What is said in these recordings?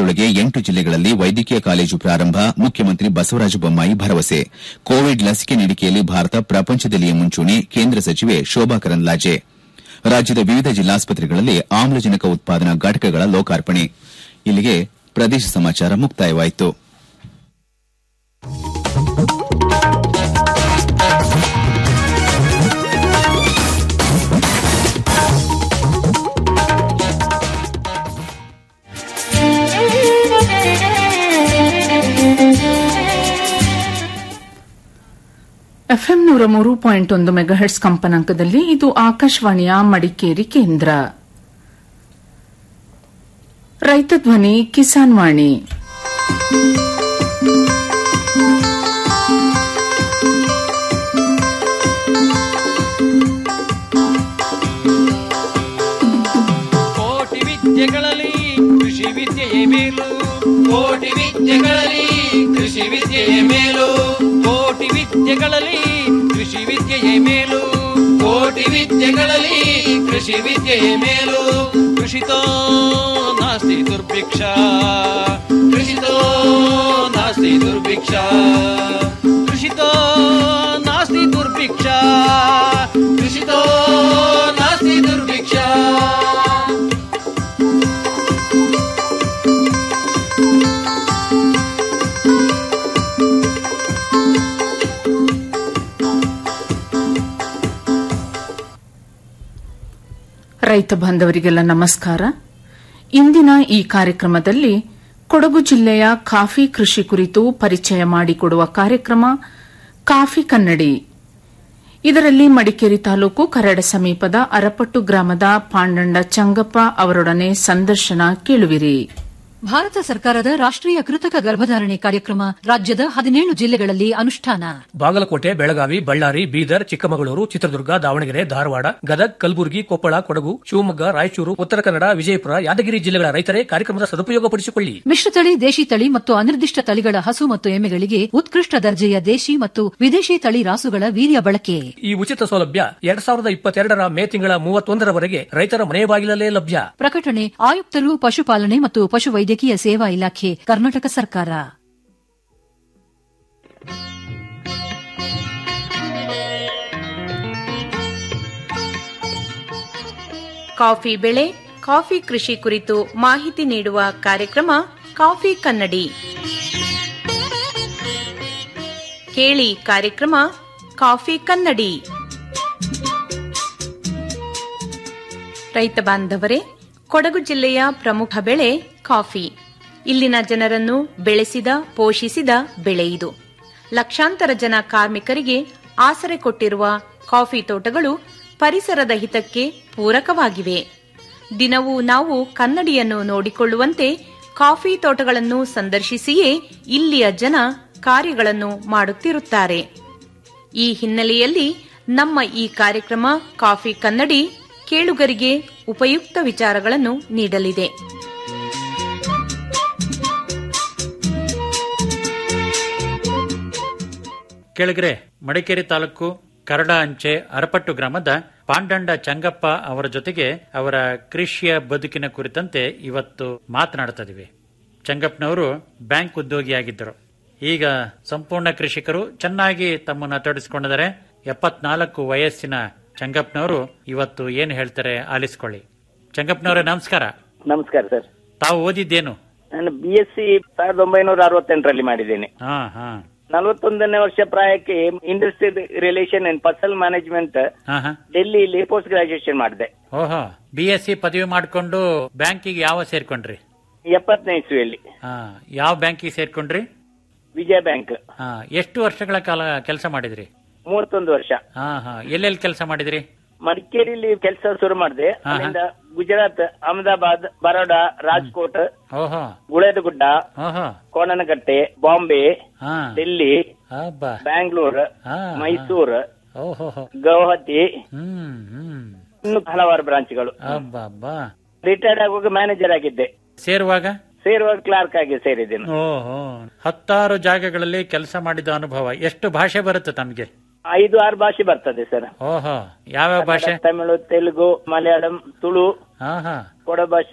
ವರ್ಷದೊಳಗೆ ಎಂಟು ಜಿಲ್ಲೆಗಳಲ್ಲಿ ವೈದ್ಯಕೀಯ ಕಾಲೇಜು ಪ್ರಾರಂಭ ಮುಖ್ಯಮಂತ್ರಿ ಬಸವರಾಜ ಬೊಮ್ಮಾಯಿ ಭರವಸೆ ಕೋವಿಡ್ ಲಸಿಕೆ ನೀಡಿಕೆಯಲ್ಲಿ ಭಾರತ ಪ್ರಪಂಚದಲ್ಲಿಯೇ ಮುಂಚೂಣಿ ಕೇಂದ್ರ ಸಚಿವೆ ಶೋಭಾ ಕರಂದ್ಲಾಜೆ ರಾಜ್ಯದ ವಿವಿಧ ಜಿಲ್ಲಾಸ್ಪತ್ರೆಗಳಲ್ಲಿ ಆಮ್ಲಜನಕ ಉತ್ಪಾದನಾ ಘಟಕಗಳ ಲೋಕಾರ್ಪಣೆ ಇಲ್ಲಿಗೆ ಪ್ರದೇಶ ಸಮಾಚಾರ ಮುಕ್ತಾಯವಾಯಿತು ಎಫ್ಎಂ ನೂರ ಮೂರು ಪಾಯಿಂಟ್ ಒಂದು ಮೆಗಾಹೆಟ್ಸ್ ಕಂಪನಾಂಕದಲ್ಲಿ ಇದು ಆಕಾಶವಾಣಿಯ ಮಡಿಕೇರಿ ಕೇಂದ್ರ ರೈತ ಧ್ವನಿ ಕಿಸಾನ್ ವಾಣಿ ಕೋಟಿ ವಿದ್ಯೆಗಳಲ್ಲಿ ಕೃಷಿ ವಿದ್ಯೆಯೇ ಮೇಲು ಕೋಟಿ ವಿದ್ಯೆಗಳಲ್ಲಿ ಕೃಷಿ ವಿದ್ಯೆಯೇ ಮೇಲು ಕೋಟಿ ವಿದ್ಯೆಗಳಲ್ಲಿ ಕೃಷಿ ವಿದ್ಯೆಯೇ ಮೇಲು ಕೋಟಿ ವಿದ್ಯೆಗಳಲ್ಲಿ ಕೃಷಿ ವಿದ್ಯೆಯೇ ಮೇಲು ಕೃಷಿತೋ ನಾಸ್ತಿ ದುರ್ಭಿಕ್ಷ ಕೃಷಿತೋ ನಾಸ್ತಿ ದುರ್ಭಿಕ್ಷ ಕೃಷಿತೋ ನಾಸ್ತಿ ದುರ್ಭಿಕ್ಷ ಕೃಷಿತೋ ನಾಸ್ತಿ ದುರ್ಭಿಕ್ಷ ರೈತ ಬಾಂಧವರಿಗೆಲ್ಲ ನಮಸ್ಕಾರ ಇಂದಿನ ಈ ಕಾರ್ಯಕ್ರಮದಲ್ಲಿ ಕೊಡಗು ಜಿಲ್ಲೆಯ ಕಾಫಿ ಕೃಷಿ ಕುರಿತು ಪರಿಚಯ ಮಾಡಿಕೊಡುವ ಕಾರ್ಯಕ್ರಮ ಕಾಫಿ ಕನ್ನಡಿ ಇದರಲ್ಲಿ ಮಡಿಕೇರಿ ತಾಲೂಕು ಕರಡ ಸಮೀಪದ ಅರಪಟ್ಟು ಗ್ರಾಮದ ಪಾಂಡಂಡ ಚಂಗಪ್ಪ ಅವರೊಡನೆ ಸಂದರ್ಶನ ಕೇಳುವಿರಿ ಭಾರತ ಸರ್ಕಾರದ ರಾಷ್ಟ್ರೀಯ ಕೃತಕ ಗರ್ಭಧಾರಣೆ ಕಾರ್ಯಕ್ರಮ ರಾಜ್ಯದ ಹದಿನೇಳು ಜಿಲ್ಲೆಗಳಲ್ಲಿ ಅನುಷ್ಠಾನ ಬಾಗಲಕೋಟೆ ಬೆಳಗಾವಿ ಬಳ್ಳಾರಿ ಬೀದರ್ ಚಿಕ್ಕಮಗಳೂರು ಚಿತ್ರದುರ್ಗ ದಾವಣಗೆರೆ ಧಾರವಾಡ ಗದಗ್ ಕಲಬುರಗಿ ಕೊಪ್ಪಳ ಕೊಡಗು ಶಿವಮೊಗ್ಗ ರಾಯಚೂರು ಉತ್ತರ ಕನ್ನಡ ವಿಜಯಪುರ ಯಾದಗಿರಿ ಜಿಲ್ಲೆಗಳ ರೈತರೇ ಕಾರ್ಯಕ್ರಮದ ಸದುಪಯೋಗಪಡಿಸಿಕೊಳ್ಳಿ ಮಿಶ್ರತಳಿ ದೇಶಿ ತಳಿ ಮತ್ತು ಅನಿರ್ದಿಷ್ಟ ತಳಿಗಳ ಹಸು ಮತ್ತು ಎಮ್ಮೆಗಳಿಗೆ ಉತ್ಕೃಷ್ಟ ದರ್ಜೆಯ ದೇಶಿ ಮತ್ತು ವಿದೇಶಿ ತಳಿ ರಾಸುಗಳ ವೀರ್ಯ ಬಳಕೆ ಈ ಉಚಿತ ಸೌಲಭ್ಯ ಎರಡ್ ಸಾವಿರದ ಇಪ್ಪತ್ತೆರಡರ ಮೇ ತಿಂಗಳ ಮೂವತ್ತೊಂದರವರೆಗೆ ರೈತರ ಮನೆ ಬಾಗಿಲಲ್ಲೇ ಲಭ್ಯ ಪ್ರಕಟಣೆ ಆಯುಕ್ತರು ಪಶುಪಾಲನೆ ಮತ್ತು ಪಶುವೈದ್ಯಕೀಯ ಸೇವಾ ಇಲಾಖೆ ಕರ್ನಾಟಕ ಸರ್ಕಾರ ಕಾಫಿ ಬೆಳೆ ಕಾಫಿ ಕೃಷಿ ಕುರಿತು ಮಾಹಿತಿ ನೀಡುವ ಕಾರ್ಯಕ್ರಮ ಕಾಫಿ ಕನ್ನಡಿ ಕೇಳಿ ಕಾರ್ಯಕ್ರಮ ಕಾಫಿ ಕನ್ನಡಿ ರೈತ ಬಾಂಧವರೇ ಕೊಡಗು ಜಿಲ್ಲೆಯ ಪ್ರಮುಖ ಬೆಳೆ ಕಾಫಿ ಇಲ್ಲಿನ ಜನರನ್ನು ಬೆಳೆಸಿದ ಪೋಷಿಸಿದ ಬೆಳೆ ಇದು ಲಕ್ಷಾಂತರ ಜನ ಕಾರ್ಮಿಕರಿಗೆ ಆಸರೆ ಕೊಟ್ಟಿರುವ ಕಾಫಿ ತೋಟಗಳು ಪರಿಸರದ ಹಿತಕ್ಕೆ ಪೂರಕವಾಗಿವೆ ದಿನವೂ ನಾವು ಕನ್ನಡಿಯನ್ನು ನೋಡಿಕೊಳ್ಳುವಂತೆ ಕಾಫಿ ತೋಟಗಳನ್ನು ಸಂದರ್ಶಿಸಿಯೇ ಇಲ್ಲಿಯ ಜನ ಕಾರ್ಯಗಳನ್ನು ಮಾಡುತ್ತಿರುತ್ತಾರೆ ಈ ಹಿನ್ನೆಲೆಯಲ್ಲಿ ನಮ್ಮ ಈ ಕಾರ್ಯಕ್ರಮ ಕಾಫಿ ಕನ್ನಡಿ ಕೇಳುಗರಿಗೆ ಉಪಯುಕ್ತ ವಿಚಾರಗಳನ್ನು ನೀಡಲಿದೆ ಕೆಳಗರೆ ಮಡಿಕೇರಿ ತಾಲೂಕು ಕರಡ ಅಂಚೆ ಅರಪಟ್ಟು ಗ್ರಾಮದ ಪಾಂಡಂಡ ಚಂಗಪ್ಪ ಅವರ ಜೊತೆಗೆ ಅವರ ಕೃಷಿಯ ಬದುಕಿನ ಕುರಿತಂತೆ ಇವತ್ತು ಮಾತನಾಡ್ತಾ ಚಂಗಪ್ಪನವರು ಬ್ಯಾಂಕ್ ಉದ್ಯೋಗಿಯಾಗಿದ್ದರು ಈಗ ಸಂಪೂರ್ಣ ಕೃಷಿಕರು ಚೆನ್ನಾಗಿ ತಮ್ಮನ್ನು ತೊಡಗಿಸಿಕೊಂಡಿದ್ದಾರೆ ಎಪ್ಪತ್ನಾಲ್ಕು ವಯಸ್ಸಿನ ಚಂಗಪ್ಪನವರು ಇವತ್ತು ಏನು ಹೇಳ್ತಾರೆ ಆಲಿಸ್ಕೊಳ್ಳಿ ಚಂಗಪ್ಪನವರೇ ನಮಸ್ಕಾರ ನಮಸ್ಕಾರ ಸರ್ ತಾವು ಓದಿದ್ದೇನು ನಾನು ಬಿ ಎಸ್ ಸಿ ಸಾವಿರದ ಒಂಬೈನೂರ ಅರವತ್ತೆಂಟರಲ್ಲಿ ಮಾಡಿದ್ದೇನೆ ಹಾ ಹಾ ನಲವತ್ತೊಂದನೇ ವರ್ಷ ಪ್ರಾಯಕ್ಕೆ industry relation and personnel management ಹಾ ಹಾ ಡೆಲ್ಲಿಲಿ ಪೋಸ್ಟ್ ಗ್ರಾಜುಯೇಷನ್ ಮಾಡಿದೆ ಓಹೋ ಬಿ ಎಸ್ ಸಿ ಪದವಿ ಮಾಡ್ಕೊಂಡು ಬ್ಯಾಂಕಿಗೆ ಯಾವ ಸೇರ್ಕೊಂಡ್ರಿ ಎಪ್ಪತ್ತನೇ ಇಸ್ವಿಯಲ್ಲಿ ಹಾ ಯಾವ ಬ್ಯಾಂಕಿಗೆ ಸೇರ್ಕೊಂಡ್ರಿ ವಿಜಯ ಬ್ಯಾಂಕ್ ಹಾ ಎಷ್ಟು ವರ್ಷಗಳ ಕಾಲ ಕೆಲಸ ಮಾಡಿದ್ರಿ ಮೂವತ್ತೊಂದು ವರ್ಷ ಹಾ ಹಾ ಎಲ್ಲೆಲ್ಲಿ ಕೆಲಸ ಮಾಡಿದ್ರಿ ಮಡಿಕೇರಿಲಿ ಕೆಲಸ ಶುರು ಮಾಡಿದೆ ಹಾ, ಹಾ. ಅಲ್ಲಿಂದ ಗುಜರಾತ್ ಅಹಮದಾಬಾದ್ ಬರೋಡಾ ರಾಜ್ಕೋಟ್ ಓಹೋ ಗುಳೇದಗುಡ್ಡ ಓಹೋ ಕೋಣನಕಟ್ಟೆ ಬಾಂಬೆ ಹಾ ಡೆಲ್ಲಿ ಹಬ್ಬ ಬ್ಯಾಂಗ್ಳೂರ್ ಹಾ, ಮೈಸೂರು ಓಹೋ ಗೌಹತಿ ಹ್ಮ್ ಹ್ಮ್ ಇನ್ನು ಹಲವಾರು ಬ್ರಾಂಚ್ಗಳು ಹಬ್ಬ ಹಬ್ಬ ರಿಟೈರ್ಡ್ ಆಗುವಾಗ ಮ್ಯಾನೇಜರ್ ಆಗಿದ್ದೆ ಸೇರುವಾಗ ಸೇರುವಾಗ ಕ್ಲಾರ್ಕ್ ಆಗಿ ಸೇರಿದ್ದೇನೆ ಓಹೋ ಹತ್ತಾರು ಜಾಗಗಳಲ್ಲಿ ಕೆಲಸ ಮಾಡಿದ ಅನುಭವ ಎಷ್ಟು ಭಾಷೆ ಬರುತ್ತೆ ತಮಗೆ ಐದು ಆರು ಭಾಷೆ ಬರ್ತದೆ ಸರ್ ಓಹೋ ಯಾವ್ಯಾವ ಭಾಷೆ ತಮಿಳು ತೆಲುಗು ಮಲಯಾಳಂ ತುಳು ಹಾ ಹಾ ಕೊಡ ಭಾಷೆ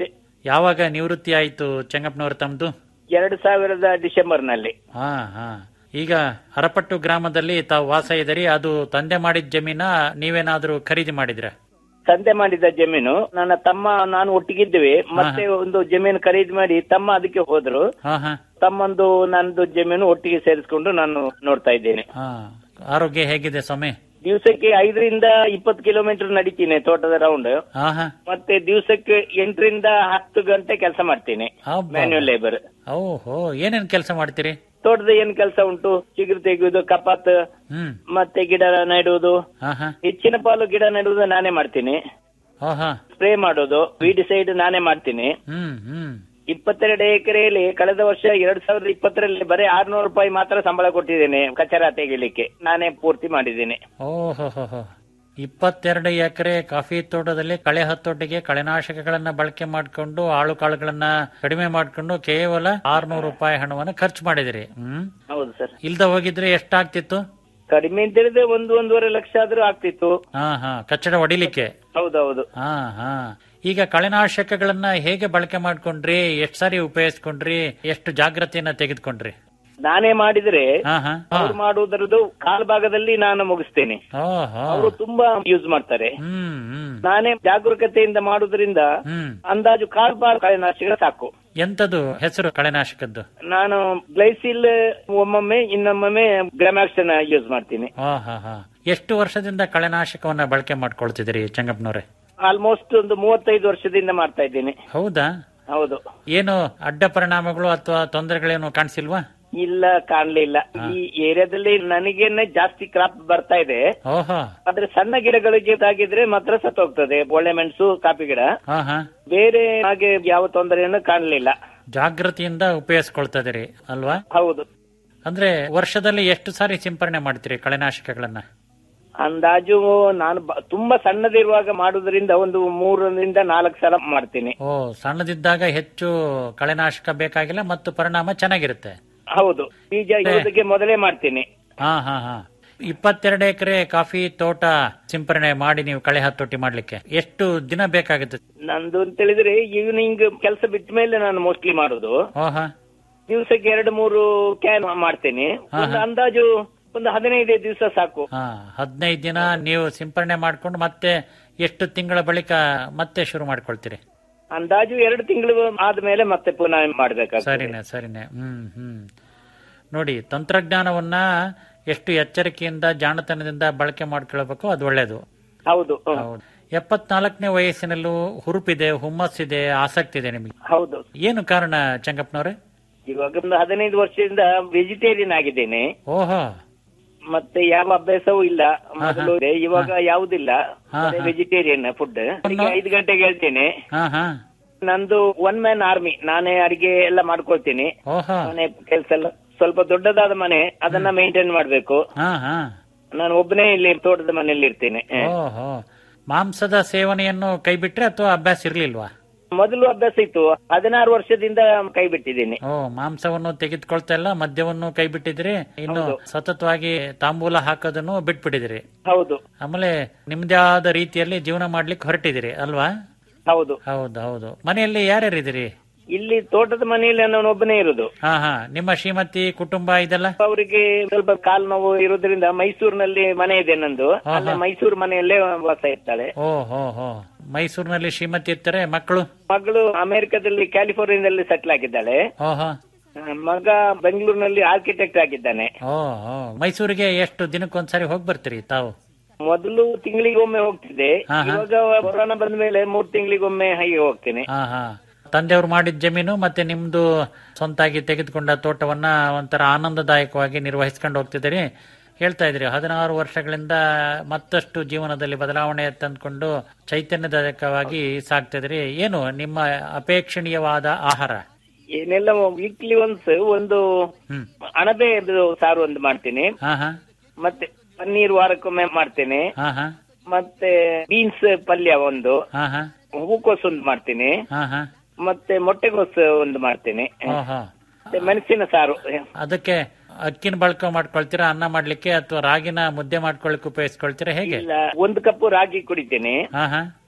ಯಾವಾಗ ನಿವೃತ್ತಿ ಆಯ್ತು ಚೆಂಗಪ್ಪನವ್ರ ತಮ್ದು ಎರಡು ಸಾವಿರದ ಡಿಸೆಂಬರ್ ನಲ್ಲಿ ಹಾ ಹಾ ಈಗ ಅರಪಟ್ಟು ಗ್ರಾಮದಲ್ಲಿ ತಾವು ವಾಸ ಇದ್ದೀರಿ ಅದು ತಂದೆ ಮಾಡಿದ ಜಮೀನ ನೀವೇನಾದ್ರೂ ಖರೀದಿ ಮಾಡಿದ್ರ ಸಂತೆ ಮಾಡಿದ ಜಮೀನು ನನ್ನ ತಮ್ಮ ನಾನು ಒಟ್ಟಿಗಿದ್ವಿ ಮತ್ತೆ ಒಂದು ಜಮೀನು ಖರೀದಿ ಮಾಡಿ ತಮ್ಮ ಅದಕ್ಕೆ ಹೋದ್ರು ಹಾ ಹಾ ತಮ್ಮಂದು ನಂದು ಜಮೀನು ಒಟ್ಟಿಗೆ ಸೇರಿಸ್ಕೊಂಡು ನಾನು ನೋಡ್ತಾ ಇದ್ದೇನೆ ಹಾ ಆರೋಗ್ಯ ಹೇಗಿದೆ ಸ್ವಾಮಿ ದಿವಸಕ್ಕೆ ಐದರಿಂದ ಇಪ್ಪತ್ತು ಕಿಲೋಮೀಟರ್ ನಡಿತೀನಿ ತೋಟದ ರೌಂಡ್ ಹಾ ಹಾ ಮತ್ತೆ ದಿವಸಕ್ಕೆ ಎಂಟರಿಂದ ಹತ್ತು ಗಂಟೆ ಕೆಲಸ ಮಾಡ್ತೀನಿ ಅಬ್ಬಾ. ಮ್ಯಾನ್ಯುಯಲ್ ಲೇಬರ್ ಓಹೋ ಏನೇನ್ ಕೆಲಸ ಮಾಡ್ತೀರಿ ತೋಟದ ಏನ್ ಕೆಲಸ ಉಂಟು ಚಿಗುರು ತೆಗೆಯುವುದು ಕಪಾತ್ ಹ್ಮ್ ಮತ್ತೆ ಗಿಡ ನೆಡುವುದು ಹಾ ಹಾ ಹೆಚ್ಚಿನ ಪಾಲು ಗಿಡ ನೆಡುವುದು ನಾನೇ ಮಾಡ್ತೀನಿ ಹಾ ಹಾ ಸ್ಪ್ರೇ ಮಾಡೋದು ವೀಡಿಸೈಡ್ ನಾನೇ ಮಾಡ್ತೀನಿ ಹ್ಮ್ ಹ್ಮ್ ಇಪ್ಪತ್ತೆರಡು ಎಕರೆಯಲ್ಲಿ ಕಳೆದ ವರ್ಷ ಎರಡ್ ಸಾವಿರದ ಇಪ್ಪತ್ತರಲ್ಲಿ ಬರೀ ಆರ್ನೂರು ರೂಪಾಯಿ ಮಾತ್ರ ಸಂಬಳ ಕೊಟ್ಟಿದ್ದೇನೆ ಕಚರ ತೆಗಿಲಿಕ್ಕೆ ನಾನೇ ಪೂರ್ತಿ ಮಾಡಿದ್ದೇನೆ ಓಹೋ ಇಪ್ಪತ್ತೆರಡು ಎಕರೆ ಕಾಫಿ ತೋಟದಲ್ಲಿ ಕಳೆ ಹತ್ತೊಟ್ಟಿಗೆ ಕಳೆನಾಶಕಗಳನ್ನ ಬಳಕೆ ಮಾಡಿಕೊಂಡು ಆಳು ಕಾಳುಗಳನ್ನ ಕಡಿಮೆ ಮಾಡಿಕೊಂಡು ಕೇವಲ ಆರ್ನೂರು ರೂಪಾಯಿ ಹಣವನ್ನು ಖರ್ಚು ಮಾಡಿದಿರಿ ಹ್ಮ್ ಹೌದು ಸರ್ ಇಲ್ದ ಹೋಗಿದ್ರೆ ಎಷ್ಟಾಗ್ತಿತ್ತು ಕಡಿಮೆ ಅಂತ ಹೇಳಿದ್ರೆ ಒಂದು ಒಂದೂವರೆ ಲಕ್ಷ ಆದ್ರೂ ಆಗ್ತಿತ್ತು ಹಾ ಹಾ ಕಚ್ಚಡ ಹೊಡಿಲಿಕ್ಕೆ ಹೌದೌದು ಹಾ ಹಾ ಈಗ ಕಳೆನಾಶಕಗಳನ್ನ ಹೇಗೆ ಬಳಕೆ ಮಾಡ್ಕೊಂಡ್ರಿ ಎಷ್ಟ್ ಸಾರಿ ಉಪಯೋಗಿಸ್ಕೊಂಡ್ರಿ ಎಷ್ಟು ಜಾಗ್ರತೆಯನ್ನ ತೆಗೆದುಕೊಂಡ್ರಿ ನಾನೇ ಮಾಡಿದ್ರೆ ಹಾ ಹಾ ಅವ್ರು ಮಾಡುವುದರದ್ದು ಕಾಲ್ ಭಾಗದಲ್ಲಿ ನಾನು ಮುಗಿಸ್ತೇನೆ ಓಹೋ ಅವರು ತುಂಬಾ ಯೂಸ್ ಮಾಡ್ತಾರೆ ಹ್ಮ್ ಹ್ಮ್ ನಾನೇ ಜಾಗರೂಕತೆಯಿಂದ ಮಾಡುವುದರಿಂದ ಹ್ಮ್ ಅಂದಾಜು ಕಾಲ್ ಭಾಗ ಕಳೆನಾಶಕ ಸಾಕು ಎಂತದು ಹೆಸರು ಕಳೆನಾಶಕದ್ದು ನಾನು ಗ್ಲೈಸಿಲ್ ಒಮ್ಮೊಮ್ಮೆ ಇನ್ನೊಮ್ಮೆ ಗ್ರಾಮ್ಯಾಕ್ಸನ್ ಯೂಸ್ ಮಾಡ್ತೀನಿ ಹಾ ಹಾ ಹಾ ಎಷ್ಟು ವರ್ಷದಿಂದ ಕಳೆನಾಶಕವನ್ನ ಬಳಕೆ ಮಾಡ್ಕೊಳ್ತಿದ್ದೀರಿ ಚಂಗಪ್ಪನವ್ರೆ ಆಲ್ಮೋಸ್ಟ್ ಒಂದು ಮೂವತ್ತೈದು ವರ್ಷದಿಂದ ಮಾಡ್ತಾ ಇದ್ದೀನಿ ಹೌದಾ ಹೌದು ಏನು ಅಡ್ಡ ಪರಿಣಾಮಗಳು ಅಥವಾ ತೊಂದರೆಗಳೇನು ಕಾಣಿಸಿಲ್ವಾ ಇಲ್ಲ ಕಾಣ್ಲಿಲ್ಲ ಈ ಏರಿಯಾದಲ್ಲಿ ನನಗೇನೆ ಜಾಸ್ತಿ ಕ್ರಾಪ್ ಬರ್ತಾ ಇದೆ ಓಹೋ ಆದ್ರೆ ಸಣ್ಣ ಗಿಡಗಳಿಗೆ ಆಗಿದ್ರೆ ಮಾತ್ರ ಸತ್ತೋಗ್ತದೆ ಒಳ್ಳೆ ಮೆಣಸು ಕಾಫಿ ಗಿಡ ಹಾ ಹಾ ಬೇರೆ ಹಾಗೆ ಯಾವ ತೊಂದರೆಯನ್ನು ಕಾಣಲಿಲ್ಲ ಜಾಗೃತಿಯಿಂದ ಉಪಯೋಗಿಸ್ಕೊಳ್ತಾ ಇದೀರಿ ಅಲ್ವಾ ಹೌದು ಅಂದ್ರೆ ವರ್ಷದಲ್ಲಿ ಎಷ್ಟು ಸಾರಿ ಸಿಂಪರಣೆ ಮಾಡ್ತೀರಿ ಕಳೆನಾಶಕಗಳನ್ನ ಅಂದಾಜು ನಾನು ಬ- ತುಂಬಾ ಸಣ್ಣದಿರುವಾಗ ಮಾಡುವುದರಿಂದ ಒಂದು ಮೂರರಿಂದ ನಾಲ್ಕು ಸಲ ಮಾಡ್ತೀನಿ ಓ ಸಣ್ಣದಿದ್ದಾಗ ಹೆಚ್ಚು ಕಳೆನಾಶಕ ಬೇಕಾಗಿಲ್ಲ ಮತ್ತು ಪರಿಣಾಮ ಚೆನ್ನಾಗಿರುತ್ತೆ ಹೌದು ಬೀಜ ಇರೋದಕ್ಕೆ ಮೊದಲೇ ಮಾಡ್ತೀನಿ ಹಾ ಹಾ ಹಾ ಇಪ್ಪತ್ತೆರಡು ಎಕರೆ ಕಾಫಿ ತೋಟ ಸಿಂಪರಣೆ ಮಾಡಿ ನೀವು ಕಳೆ ಹತ್ತೊಟ್ಟಿ ಮಾಡ್ಲಿಕ್ಕೆ ಎಷ್ಟು ದಿನ ಬೇಕಾಗುತ್ತೆ ನಂದು ಅಂತ ಹೇಳಿದ್ರೆ ಈವ್ನಿಂಗ್ ಕೆಲಸ ಬಿಟ್ಟ ಮೇಲೆ ನಾನು ಮೋಸ್ಟ್ಲಿ ಮಾಡುದು ಓಹಾ ದಿವಸಕ್ಕೆ ಎರಡು ಮೂರು ಕ್ಯಾನ್ ಮಾಡ್ತೇನೆ ಒಂದು ಅಂದಾಜು ಒಂದು ಹದಿನೈದು ದಿವಸ ಸಾಕು ಹಾ ಹದಿನೈದು ದಿನ ನೀವು ಸಿಂಪರಣೆ ಮಾಡ್ಕೊಂಡು ಮತ್ತೆ ಎಷ್ಟು ತಿಂಗಳ ಬಳಿಕ ಮತ್ತೆ ಶುರು ಮಾಡ್ಕೊಳ್ತೀರಿ ಅಂದಾಜು ಎರಡು ತಿಂಗಳು ಆದ್ಮೇಲೆ ಮತ್ತೆ ಪುನಃ ಮಾಡ್ಬೇಕಾಗ್ತದೆ ಸರಿನೆ ಸರಿನೆ ಹ್ಮ್ ಹ್ಮ್ ನೋಡಿ ತಂತ್ರಜ್ಞಾನವನ್ನ ಎಷ್ಟು ಎಚ್ಚರಿಕೆಯಿಂದ ಜಾಣತನದಿಂದ ಬಳಕೆ ಮಾಡ್ಕೊಳ್ಬೇಕು ಅದು ಒಳ್ಳೇದು ಹೌದು ಹ್ಮ್. ಹೌದು ಎಪ್ಪತ್ನಾಲ್ಕನೇ ವಯಸ್ಸಿನಲ್ಲೂ ಹುರುಪಿದೆ ಹುಮ್ಮಸ್ಸಿದೆ ಆಸಕ್ತಿ ಇದೆ ನಿಮಗೆ ಹೌದು ಏನು ಕಾರಣ ಚಂಗಪ್ಪನವ್ರೆ ಇವಾಗ ಒಂದು ಹದಿನೈದು ವರ್ಷದಿಂದ ವೆಜಿಟೇರಿಯನ್ ಆಗಿದ್ದೇನೆ ಓಹೋ ಮತ್ತೆ ಯಾವ ಅಭ್ಯಾಸವೂ ಇಲ್ಲ ಮೊದಲು ಇದೆ, ಇವಾಗ ಯಾವುದಿಲ್ಲ ಹಾ, ಹಾ. ವೆಜಿಟೇರಿಯನ್ ಫುಡ್ ಐದು ಗಂಟೆಗೆ ಹೇಳ್ತೇನೆ ಹಾ ಹಾ ನಂದು ಒನ್ ಮ್ಯಾನ್ ಆರ್ಮಿ ನಾನೇ ಅಡಿಗೆ ಎಲ್ಲ ಮಾಡ್ಕೊಳ್ತೀನಿ ಓಹೋ ಮನೆ ಕೆಲಸ ಎಲ್ಲ ಸ್ವಲ್ಪ ದೊಡ್ಡದಾದ ಮನೆ ಅದನ್ನ ಮೇಂಟೈನ್ ಮಾಡ್ಬೇಕು ಹಾ ಹಾ ನಾನು ಒಬ್ಬನೇ ಇಲ್ಲಿ ತೋಟದ ಮನೆಯಲ್ಲಿ ಇರ್ತೇನೆ ಹ. ಓಹೋ ಮಾಂಸದ ಸೇವನೆಯನ್ನು ಕೈ ಬಿಟ್ರೆ ಅಥವಾ ಅಭ್ಯಾಸ ಇರ್ಲಿಲ್ವಾ ಮೊದಲು ಅಭ್ಯಾಸ ಇತ್ತು ಹದಿನಾರು ವರ್ಷದಿಂದ ಕೈ ಬಿಟ್ಟಿದ್ದೀನಿ ಓ ಮಾಂಸವನ್ನು ತೆಗೆದುಕೊಳ್ತಾ ಇಲ್ಲ ಮದ್ಯವನ್ನು ಕೈ ಬಿಟ್ಟಿದ್ರಿ ಇನ್ನು ಸತತವಾಗಿ ತಾಂಬೂಲ ಹಾಕೋದನ್ನು ಬಿಟ್ಬಿಟ್ಟಿದಿರಿ ಹೌದು ಆಮೇಲೆ ನಿಮ್ದೇ ಆದ ರೀತಿಯಲ್ಲಿ ಜೀವನ ಮಾಡ್ಲಿಕ್ಕೆ ಹೊರಟಿದಿರಿ ಅಲ್ವಾ ಹೌದು ಹೌದು ಹೌದು ಮನೆಯಲ್ಲಿ ಯಾರ್ಯಾರಿದ್ದೀರಿ ಇಲ್ಲಿ ತೋಟದ ಮನೆಯಲ್ಲಿ ನಾನು ಒಬ್ಬನೇ ಇರುದು ಹಾ ಹಾ ನಿಮ್ಮ ಶ್ರೀಮತಿ ಕುಟುಂಬ ಇದೆಲ್ಲ ಅವರಿಗೆ ಸ್ವಲ್ಪ ಕಾಲು ನೋವು ಇರೋದ್ರಿಂದ ಮೈಸೂರಿನಲ್ಲಿ ಮನೆ ಇದೆ ನಂದು ಅಲ್ಲೇ ಮೈಸೂರು ಮನೆಯಲ್ಲೇ ವಾಸ ಇರ್ತಾಳೆ ಓ ಹೋ ಹೋ ಮೈಸೂರಿನಲ್ಲಿ ಶ್ರೀಮತಿ ಇರ್ತಾರೆ ಮಕ್ಕಳು ಮಗಳು ಅಮೆರಿಕದಲ್ಲಿ ಕ್ಯಾಲಿಫೋರ್ನಿಯಾದಲ್ಲಿ ಸೆಟ್ಲ್ ಆಗಿದ್ದಾಳೆ ಓಹೋ ಆ, ಮಗ ಬೆಂಗಳೂರಿನಲ್ಲಿ ಆರ್ಕಿಟೆಕ್ಟ್ ಆಗಿದ್ದಾನೆ ಓ ಹೋ ಮೈಸೂರಿಗೆ ಎಷ್ಟು ದಿನಕ್ಕೊಂದ್ಸರಿ ಹೋಗಿ ಬರ್ತೀರಿ ತಾವು ಮೊದಲು ತಿಂಗಳಿಗೊಮ್ಮೆ ಹೋಗ್ತಿದ್ದೆ ಹಾ, ಹಾ. ಇವಾಗ ಕೊರೋನಾ ಬಂದ ಮೇಲೆ ಮೂರ್ ತಿಂಗಳಿಗೊಮ್ಮೆ ಹಾಗೆ ಹೋಗ್ತೇನೆ ಹಾ ಹಾ ತಂದೆಯವರು ಮಾಡಿದ ಜಮೀನು ಮತ್ತೆ ನಿಮ್ದು ಸ್ವಂತಾಗಿ ತೆಗೆದುಕೊಂಡ ತೋಟವನ್ನ ಒಂಥರ ಆನಂದದಾಯಕವಾಗಿ ನಿರ್ವಹಿಸ್ಕೊಂಡು ಹೋಗ್ತಿದ್ದೀರಿ ಹೇಳ್ತಾ ಇದ್ರಿ ಹದಿನಾರು ವರ್ಷಗಳಿಂದ ಮತ್ತಷ್ಟು ಜೀವನದಲ್ಲಿ ಬದಲಾವಣೆ ತಂದ್ಕೊಂಡು ಚೈತನ್ಯದಾಯಕವಾಗಿ ಸಾಗ್ತಿದ್ರಿ ಏನು ನಿಮ್ಮ ಅಪೇಕ್ಷಣೀಯವಾದ ಆಹಾರ ಏನೆಲ್ಲ ವೀಕ್ಲಿ ಒನ್ಸ್ ಒಂದು ಹ್ಮ್ ಅಣಬೆ ಸಾರು ಒಂದು ಮಾಡ್ತೀನಿ ಹಾ ಹಾ ಮತ್ತೆ ಪನ್ನೀರ್ ವಾರಕ್ಕೊಮ್ಮೆ ಮಾಡ್ತೇನೆ ಹಾ ಹಾ ಮತ್ತೆ ಬೀನ್ಸ್ ಪಲ್ಯ ಒಂದು ಹಾ ಹಾ ಹೂಕೋಸು ಒಂದು ಮಾಡ್ತೀನಿ ಹಾ ಹಾ ಮತ್ತೆ ಮೊಟ್ಟೆಗೋಸು ಒಂದು ಮಾಡ್ತೀನಿ ಓಹೋ ಮತ್ತೆ ಮೆಣಸಿನ ಸಾರು ಅದಕ್ಕೆ ಅಕ್ಕಿನ ಬಳಕೆ ಮಾಡ್ಕೊಳ್ತೀರಾ ಅನ್ನ ಮಾಡ್ಲಿಕ್ಕೆ ಅಥವಾ ರಾಗಿನ ಮುದ್ದೆ ಮಾಡ್ಕೊಳಕ್ಕೆ ಉಪಯೋಗಿಸ್ಕೊಳ್ತೀರಾ ಹೇಗೆ ಇಲ್ಲ ಒಂದು ಕಪ್ ರಾಗಿ ಕುಡಿತೇನೆ ಹಾ ಹಾ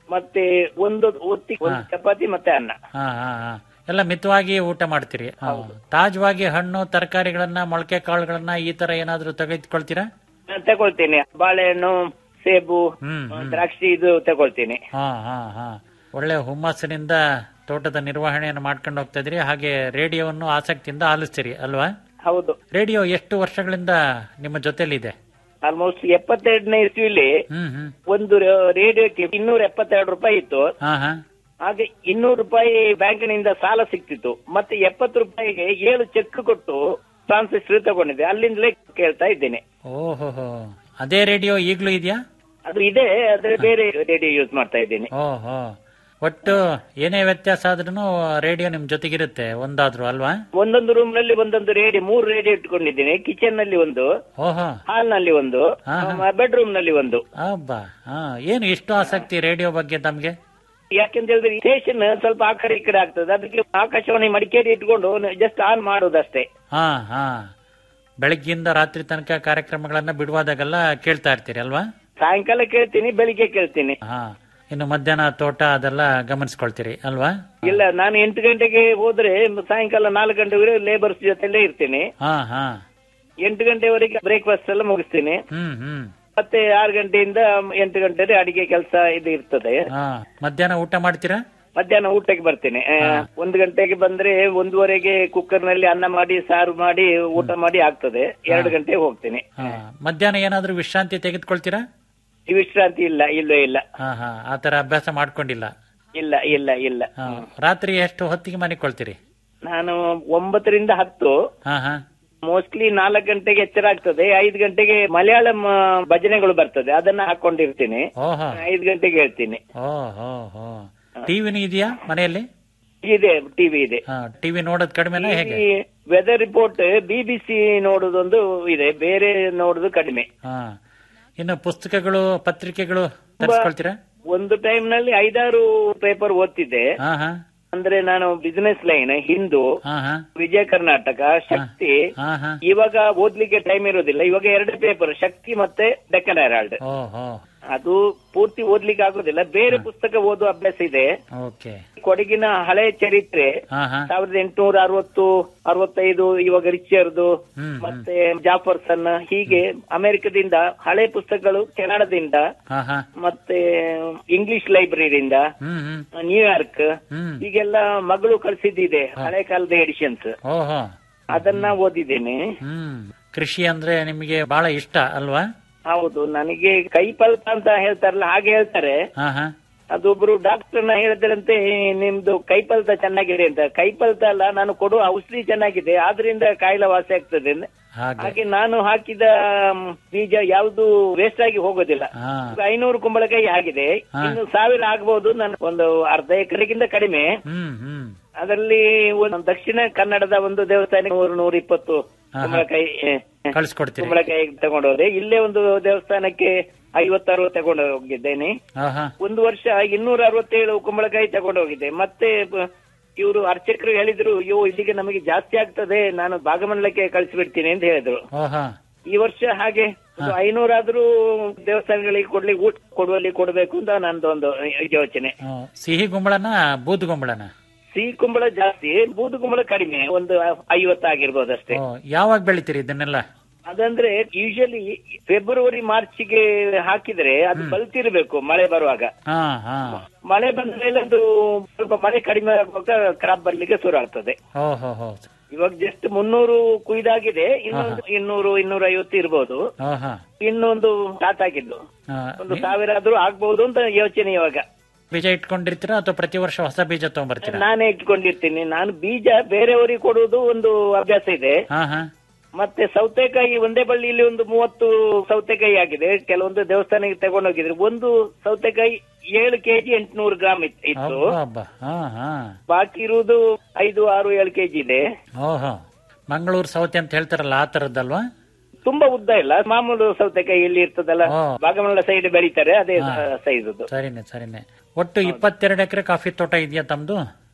ಮತ್ತೆ ಒಂದು ಒತ್ತಿ ಒಂದು ಚಪಾತಿ ಮತ್ತೆ ಅನ್ನ ಹಾ ಹಾ ಹಾ ಎಲ್ಲ ಮಿತವಾಗಿ ಊಟ ಮಾಡ್ತೀರಿ ಹಾ. ತಾಜವಾಗಿ ಹಣ್ಣು ತರಕಾರಿಗಳನ್ನ ಮೊಳಕೆ ಕಾಳುಗಳನ್ನ ಈ ತರ ಏನಾದ್ರೂ ತೆಗೆದುಕೊಳ್ತೀರಾ ನಾನ್ ತಗೊಳ್ತೀನಿ ಬಾಳೆಹಣ್ಣು ಸೇಬು ಹ್ಮ್, ದ್ರಾಕ್ಷಿ ಇದು ತಗೊಳ್ತೀನಿ ಹಾ ಹಾ ಹಾ ಒಳ್ಳೆ ಹುಮ್ಮಸ್ಸಿನಿಂದ ತೋಟದ ನಿರ್ವಹಣೆಯನ್ನು ಮಾಡ್ಕೊಂಡು ಹೋಗ್ತಾ ಇದ್ರಿ ಹಾಗೆ ರೇಡಿಯೋವನ್ನು ಆಸಕ್ತಿಯಿಂದ ಆಲಿಸ್ತೀರಿ ಅಲ್ವಾ ಹೌದು ರೇಡಿಯೋ ಎಷ್ಟು ವರ್ಷಗಳಿಂದ ನಿಮ್ಮ ಜೊತೆಲಿದೆ ಆಲ್ಮೋಸ್ಟ್ ಎಪ್ಪತ್ತೆರಡನೇ ಇಸ್ವಿಲಿ ಹ್ಮ್ ಹ್ಮ್ ಒಂದು ರೇಡಿಯೋಕ್ಕೆ ಇನ್ನೂರ ಎಪ್ಪತ್ತೆರಡು ರೂಪಾಯಿ ಇತ್ತು ಹಾ ಹಾ ಹಾಗೆ ಇನ್ನೂರು ರೂಪಾಯಿ ಬ್ಯಾಂಕಿನಿಂದ ಸಾಲ ಸಿಕ್ತಿತ್ತು ಮತ್ತೆ ಎಪ್ಪತ್ತು ರೂಪಾಯಿಗೆ ಏಳು ಚೆಕ್ ಕೊಟ್ಟು ಟ್ರಾನ್ಸಿಸ್ಟರ್ ತಗೊಂಡಿದ್ದೆ ಅಲ್ಲಿಂದಲೇ ಕೇಳ್ತಾ ಇದ್ದೇನೆ ಓಹೋ ಅದೇ ರೇಡಿಯೋ ಈಗ್ಲೂ ಇದೆಯಾ ಅದು ಇದೆ ಆದ್ರೆ ಬೇರೆ ರೇಡಿಯೋ ಯೂಸ್ ಮಾಡ್ತಾ ಇದ್ದೇನೆ ಓಹೋ ಒಟ್ಟು ಏನೇ ವ್ಯತ್ಯಾಸ ಆದ್ರೂ ರೇಡಿಯೋ ನಿಮ್ ಜೊತೆಗಿರುತ್ತೆ ಒಂದಾದ್ರು ಅಲ್ವಾ ಒಂದೊಂದು ರೂಮ್ ನಲ್ಲಿ ಒಂದೊಂದು ರೇಡಿಯೋ ಮೂರು ರೇಡಿಯೋ ಇಟ್ಕೊಂಡಿದ್ದೇನೆ ಕಿಚನ್ ನಲ್ಲಿ ಒಂದು ಓಹೋ ಹಾಲ್ ನಲ್ಲಿ ಒಂದು ಹಾ, ಬೆಡ್ರೂಮ್ ನಲ್ಲಿ ಒಂದು ಅಬ್ಬಾ ಹಾ ಏನು ಇಷ್ಟು ಆಸಕ್ತಿ ರೇಡಿಯೋ ಬಗ್ಗೆ ತಮ್ಗೆ ಯಾಕೆಂತ ಹೇಳಿದ್ರೆ ಸ್ಟೇಷನ್ ಸ್ವಲ್ಪ ಆ ಕಡೆ ಈ ಕಡೆ ಆಗ್ತದೆ ಅದಕ್ಕೆ ಆಕಾಶವಾಣಿ ಮಡಿಕೇರಿ ಇಟ್ಕೊಂಡು ಜಸ್ಟ್ ಆನ್ ಮಾಡೋದಷ್ಟೇ ಹಾ ಹಾ ಬೆಳಗ್ಗಿಂದ ರಾತ್ರಿ ತನಕ ಕಾರ್ಯಕ್ರಮಗಳನ್ನ ಬಿಡುವಾದಾಗೆಲ್ಲ ಕೇಳ್ತಾ ಇರ್ತೀರಿ ಅಲ್ವಾ ಸಾಯಂಕಾಲ ಕೇಳ್ತೀನಿ ಬೆಳಿಗ್ಗೆ ಕೇಳ್ತೀನಿ ಹಾ ಇನ್ನು ಮಧ್ಯಾಹ್ನ ತೋಟ ಅದೆಲ್ಲ ಗಮನಿಸ್ಕೊಳ್ತೀರಿ ಅಲ್ವಾ ಇಲ್ಲ ನಾನು ಎಂಟು ಗಂಟೆಗೆ ಹೋದ್ರೆ ಸಾಯಂಕಾಲ ನಾಲ್ಕು ಗಂಟೆವರೆಗೆ ಲೇಬರ್ಸ್ ಜೊತೆಲೇ ಇರ್ತೀನಿ ಹಾ ಹಾ ಎಂಟು ಗಂಟೆವರೆಗೆ ಬ್ರೇಕ್ಫಾಸ್ಟ್ ಎಲ್ಲ ಮುಗಿಸ್ತೀನಿ ಹ್ಮ್ ಹ್ಮ್ ಮತ್ತೆ ಆರು ಗಂಟೆಯಿಂದ ಎಂಟು ಗಂಟೆ ಅಡಿಗೆ ಕೆಲಸ ಇದು ಇರ್ತದೆ ಹಾ ಮಧ್ಯಾಹ್ನ ಊಟ ಮಾಡ್ತೀರಾ ಮಧ್ಯಾಹ್ನ ಊಟಕ್ಕೆ ಬರ್ತೇನೆ ಆ, ಒಂದು ಗಂಟೆಗೆ ಬಂದ್ರೆ ಒಂದೂವರೆಗೆ ಕುಕ್ಕರ್ ನಲ್ಲಿ ಅನ್ನ ಮಾಡಿ ಸಾರು ಮಾಡಿ ಊಟ ಮಾಡಿ ಆಗ್ತದೆ ಎರಡು ಗಂಟೆಗೆ ಹೋಗ್ತೇನೆ ಹಾ ಮಧ್ಯಾಹ್ನ ಏನಾದ್ರೂ ವಿಶ್ರಾಂತಿ ತೆಗೆದುಕೊಳ್ತೀರಾ ಈ ವಿಶ್ರಾಂತಿ ಇಲ್ಲ ಇಲ್ಲೋ ಇಲ್ಲ ಹಾ ಹಾ ಆತರ ಅಭ್ಯಾಸ ಮಾಡ್ಕೊಂಡಿಲ್ಲ ಇಲ್ಲ ಇಲ್ಲ ಇಲ್ಲ ಹಾ ರಾತ್ರಿ ಎಷ್ಟು ಹೊತ್ತಿಗೆ ಮನಿಕೊಳ್ತೀರಿ ನಾನು ಒಂಬತ್ತರಿಂದ ಹತ್ತು ಹಾ ಹಾ ಮೋಸ್ಟ್ಲಿ ನಾಲ್ಕು ಗಂಟೆಗೆ ಎಚ್ಚರ ಆಗ್ತದೆ ಐದು ಗಂಟೆಗೆ ಮಲಯಾಳಂ ಆ, ಭಜನೆಗಳು ಬರ್ತದೆ ಅದನ್ನ ಹಾಕೊಂಡಿರ್ತೀನಿ ಓಹೋ ಐದು ಗಂಟೆಗೆ ಹೇಳ್ತೀನಿ ಓಹೋ ಹೋ ಟಿವಿನೂ ಇದೆಯಾ ಮನೆಯಲ್ಲಿ ಇದೆ ಟಿವಿ ಇದೆ ಹಾ ಟಿವಿ ನೋಡೋದ್ ಕಡಿಮೆನಾ ಹೇಗೆ ವೆದರ್ ರಿಪೋರ್ಟ್ ಬಿಬಿಸಿ ನೋಡುದೊಂದು ಇದೆ ಬೇರೆ ನೋಡುದು ಕಡಿಮೆ ಹಾ ಇನ್ನು ಪುಸ್ತಕಗಳು ಪತ್ರಿಕೆಗಳು ತರಿಸ್ಕೊಳ್ತೀರಾ ಒಂದು ಟೈಮ್ ನಲ್ಲಿ ಐದಾರು ಪೇಪರ್ ಓದ್ತಿದ್ದೆ ಹಾ ಹಾ ಅಂದ್ರೆ ನಾನು ಬಿಸಿನೆಸ್ ಲೈನ್ ಹಿಂದೂ ಹಾ ಹಾ ವಿಜಯ ಕರ್ನಾಟಕ ಶಕ್ತಿ ಹಾ ಹಾ ಇವಾಗ ಓದ್ಲಿಕ್ಕೆ ಟೈಮ್ ಇರೋದಿಲ್ಲ ಇವಾಗ ಎರಡು ಪೇಪರ್ ಶಕ್ತಿ ಮತ್ತೆ ಡೆಕ್ಕನ್ ಹೆರಾಲ್ಡ್ ಓಹೋ ಅದು ಪೂರ್ತಿ ಓದ್ಲಿಕ್ಕೆ ಆಗೋದಿಲ್ಲ ಬೇರೆ ಪುಸ್ತಕ ಓದುವ ಅಭ್ಯಾಸ ಇದೆ ಓಕೆ ಕೊಡಗಿನ ಹಳೆ ಚರಿತ್ರೆ ಹಾ ಹಾ ಸಾವಿರದ ಎಂಟುನೂರ ಅರವತ್ತು ಅರವತ್ತೈದು ಇವಾಗ ರಿಚರ್ದು ಹ್ಮ್, ಮತ್ತೆ ಜಾಫರ್ಸನ್ ಹೀಗೆ ಅಮೆರಿಕದಿಂದ ಹಳೆ ಪುಸ್ತಕಗಳು ಕೆನಡಾದಿಂದ ಹಾ ಹಾ ಮತ್ತೆ ಇಂಗ್ಲಿಷ್ ಲೈಬ್ರರಿಯಿಂದ ಹ್ಮ್ ಹ್ಮ್ ನ್ಯೂಯಾರ್ಕ್ ಹ್ಮ್ ಹೀಗೆಲ್ಲ ಮಗಳು ಕಳಿಸಿದ್ದಿದೆ ಹಳೆ ಕಾಲದ ಎಡಿಷನ್ಸ್ ಓಹೋ ಅದನ್ನ ಓದಿದ್ದೇನೆ ಹ್ಮ್ ಕೃಷಿ ಅಂದ್ರೆ ನಿಮಗೆ ಬಹಳ ಇಷ್ಟ ಅಲ್ವಾ ಹೌದು ನನಗೆ ಕೈಪಲ್ತ ಅಂತ ಹೇಳ್ತಾರಲ್ಲ ಹಾಗೆ ಹೇಳ್ತಾರೆ ಹಾ ಹಾ ಅದೊಬ್ರು ಡಾಕ್ಟರ್ನ ಹೇಳಿದ್ರಂತೆ ನಿಮ್ದು ಕೈಪಲ್ತ ಚೆನ್ನಾಗಿದೆ ಅಂತ ಕೈಪಲ್ತ ಅಲ್ಲ ನಾನು ಕೊಡುವ ಔಷಧಿ ಚೆನ್ನಾಗಿದೆ ಆದ್ರಿಂದ ಕಾಯಿಲೆ ವಾಸಿ ಆಗ್ತದೆ ಅಂದೆ. ಹಾಗೆ ಹಾಗೆ ನಾನು ಹಾಕಿದ ಮ್, ಬೀಜ ಯಾವುದು ವೇಸ್ಟ್ ಆಗಿ ಹೋಗೋದಿಲ್ಲ ಹಾ ಐನೂರು ಕುಂಬಳಕಾಯಿ ಆಗಿದೆ ಹಾ. ಇನ್ನು ಸಾವಿರ ಆಗ್ಬಹುದು ನಾನು ಒಂದು ಅರ್ಧ ಎಕರೆಗಿಂತ ಕಡಿಮೆ ಹ್ಮ್ ಹ್ಮ್ ಅದರಲ್ಲಿ ಒಂದು ದಕ್ಷಿಣ ಕನ್ನಡದ ಒಂದು ದೇವಸ್ಥಾನ ನೂರು ನೂರ ಇಪ್ಪತ್ತು ಹಾ, ಹಾ. ಕುಂಬಳಕಾಯಿ ಏ, ಕಳಿಸ್ಕೊಡ್ತೀರಿ ಕುಂಬಳಕಾಯಿ ತಗೊಂಡು ಹೋದೆ ಇಲ್ಲೇ ಒಂದು ದೇವಸ್ಥಾನಕ್ಕೆ ಐವತ್ತಾರು ತಗೊಂಡು ಹೋಗಿದ್ದೇನೆ ಹಾ ಹಾ ಒಂದು ವರ್ಷ ಇನ್ನೂರ ಅರವತ್ತೇಳು ಕುಂಬಳಕಾಯಿ ತಗೊಂಡು ಹೋಗಿದ್ದೆ ಮತ್ತೆ ಇವರು ಅರ್ಚಕರು ಹೇಳಿದ್ರು ಅಯ್ಯೋ ಇಲ್ಲಿಗೆ ನಮಗೆ ಜಾಸ್ತಿ ಆಗ್ತದೆ ನಾನು ಭಾಗಮಂಡಲಕ್ಕೆ ಕಳಿಸ್ಬಿಡ್ತೀನಿ ಅಂತ ಹೇಳಿದ್ರು ಓಹೋ ಈ ವರ್ಷ ಹಾಗೆ ಒಂದು ಐನೂರಾದ್ರೂ ದೇವಸ್ಥಾನಗಳಿಗೆ ಕೊಡ್ಲಿಕ್ಕೆ ಊಟ ಕೊಡುವಲ್ಲಿ ಕೊಡಬೇಕು ಅಂತ ನಂದು ಒಂದು ಯೋಚನೆ ಹ್ಮ್. ಸಿಹಿ ಗುಂಬಳನ ಬೂದ್ ಗುಂಬಳನ ಸಿಹಿ ಕುಂಬಳ ಜಾಸ್ತಿ ಬೂದು ಕುಂಬಳ ಕಡಿಮೆ ಒಂದು ಐವತ್ತಾಗಿರ್ಬೋದು ಅಷ್ಟೇ ಓ, ಯಾವಾಗ ಬೆಳಿತೀರಿ ಇದನ್ನೆಲ್ಲ ಅದಂದ್ರೆ ಯೂಶಲಿ ಫೆಬ್ರವರಿ ಮಾರ್ಚ್ಗೆ ಹಾಕಿದ್ರೆ ಅದು ಬಲ್ತಿರ್ಬೇಕು ಮಳೆ ಬರುವಾಗ ಹಾ ಹಾ ಮಳೆ ಬಂದ ಮೇಲೆ ಅದು ಸ್ವಲ್ಪ ಮಳೆ ಕಡಿಮೆ ಆಗುವಾಗ ಕ್ರಾಪ್ ಬರ್ಲಿಕ್ಕೆ ಶುರು ಆಗ್ತದೆ ಓಹೋ ಹೋ ಇವಾಗ ಜಸ್ಟ್ ಮುನ್ನೂರು ಕುಯ್ದಾಗಿದೆ ಇನ್ನೊಂದು ಇನ್ನೂರು ಇನ್ನೂರ ಐವತ್ತು ಇರ್ಬೋದು ಓಹೋ ಇನ್ನೊಂದು ಸ್ಟಾರ್ಟ್ ಆಗಿದ್ದು ಹಾ, ಒಂದು ನೀ- ಸಾವಿರ ಆದ್ರೂ ಆಗ್ಬಹುದು ಅಂತ ಯೋಚನೆ ಇವಾಗ ಬೀಜ ಇಟ್ಕೊಂಡಿರ್ತೀರಾ ಅಥವಾ ಪ್ರತಿ ವರ್ಷ ಹೊಸ ಬೀಜ ತಗೊಂಡ್ಬರ್ತೀರಾ ನಾನೇ ಇಟ್ಕೊಂಡಿರ್ತೀನಿ ನಾನು ಬೀಜ ಬೇರೆಯವರಿಗೆ ಕೊಡುವುದು ಒಂದು ಅಭ್ಯಾಸ ಇದೆ ಹಾ ಹಾ ಮತ್ತೆ ಸೌತೆಕಾಯಿ ಒಂದೇ ಬಳ್ಳಿಯಲ್ಲಿ ಒಂದು ಮೂವತ್ತು ಸೌತೆಕಾಯಿ ಆಗಿದೆ ಕೆಲವೊಂದು ದೇವಸ್ಥಾನಕ್ಕೆ ತಗೊಂಡೋಗಿದ್ರು ಒಂದು ಸೌತೆಕಾಯಿ ಏಳು ಕೆಜಿ ಎಂಟುನೂರು ಗ್ರಾಮ್ ಇತ್- ಇತ್ತು ಹಬ್ಬ ಹಬ್ಬ ಹಾ ಹಾ ಬಾಕಿ ಇರುವುದು ಐದು ಆರು ಏಳು ಕೆಜಿ ಇದೆ ಓಹೋ ಮಂಗಳೂರು ಸೌತೆ ಅಂತ ಹೇಳ್ತಾರಲ್ಲ ಆ ತರದ್ದಲ್ವಾ ತುಂಬಾ ಉದ್ದ ಇಲ್ಲ ಮಾಮೂಲು ಸೌತೆಕಾಯಿ ಎಲ್ಲಿ ಇರ್ತದಲ್ಲ ಹಾ. ಭಾಗಮಂಡಲ ಸೈಡ್ ಬೆಳಿತಾರೆ ಅದೇ ಹಾ. ಸೈಜ್ ಸರಿನೆ ಸರಿನೆ ಒಟ್ಟು ಇಪ್ಪತ್ತೆರಡು ಎಕರೆ ಕಾಫಿ ತೋಟ ಇದೆಯಾ ತಮ್ದು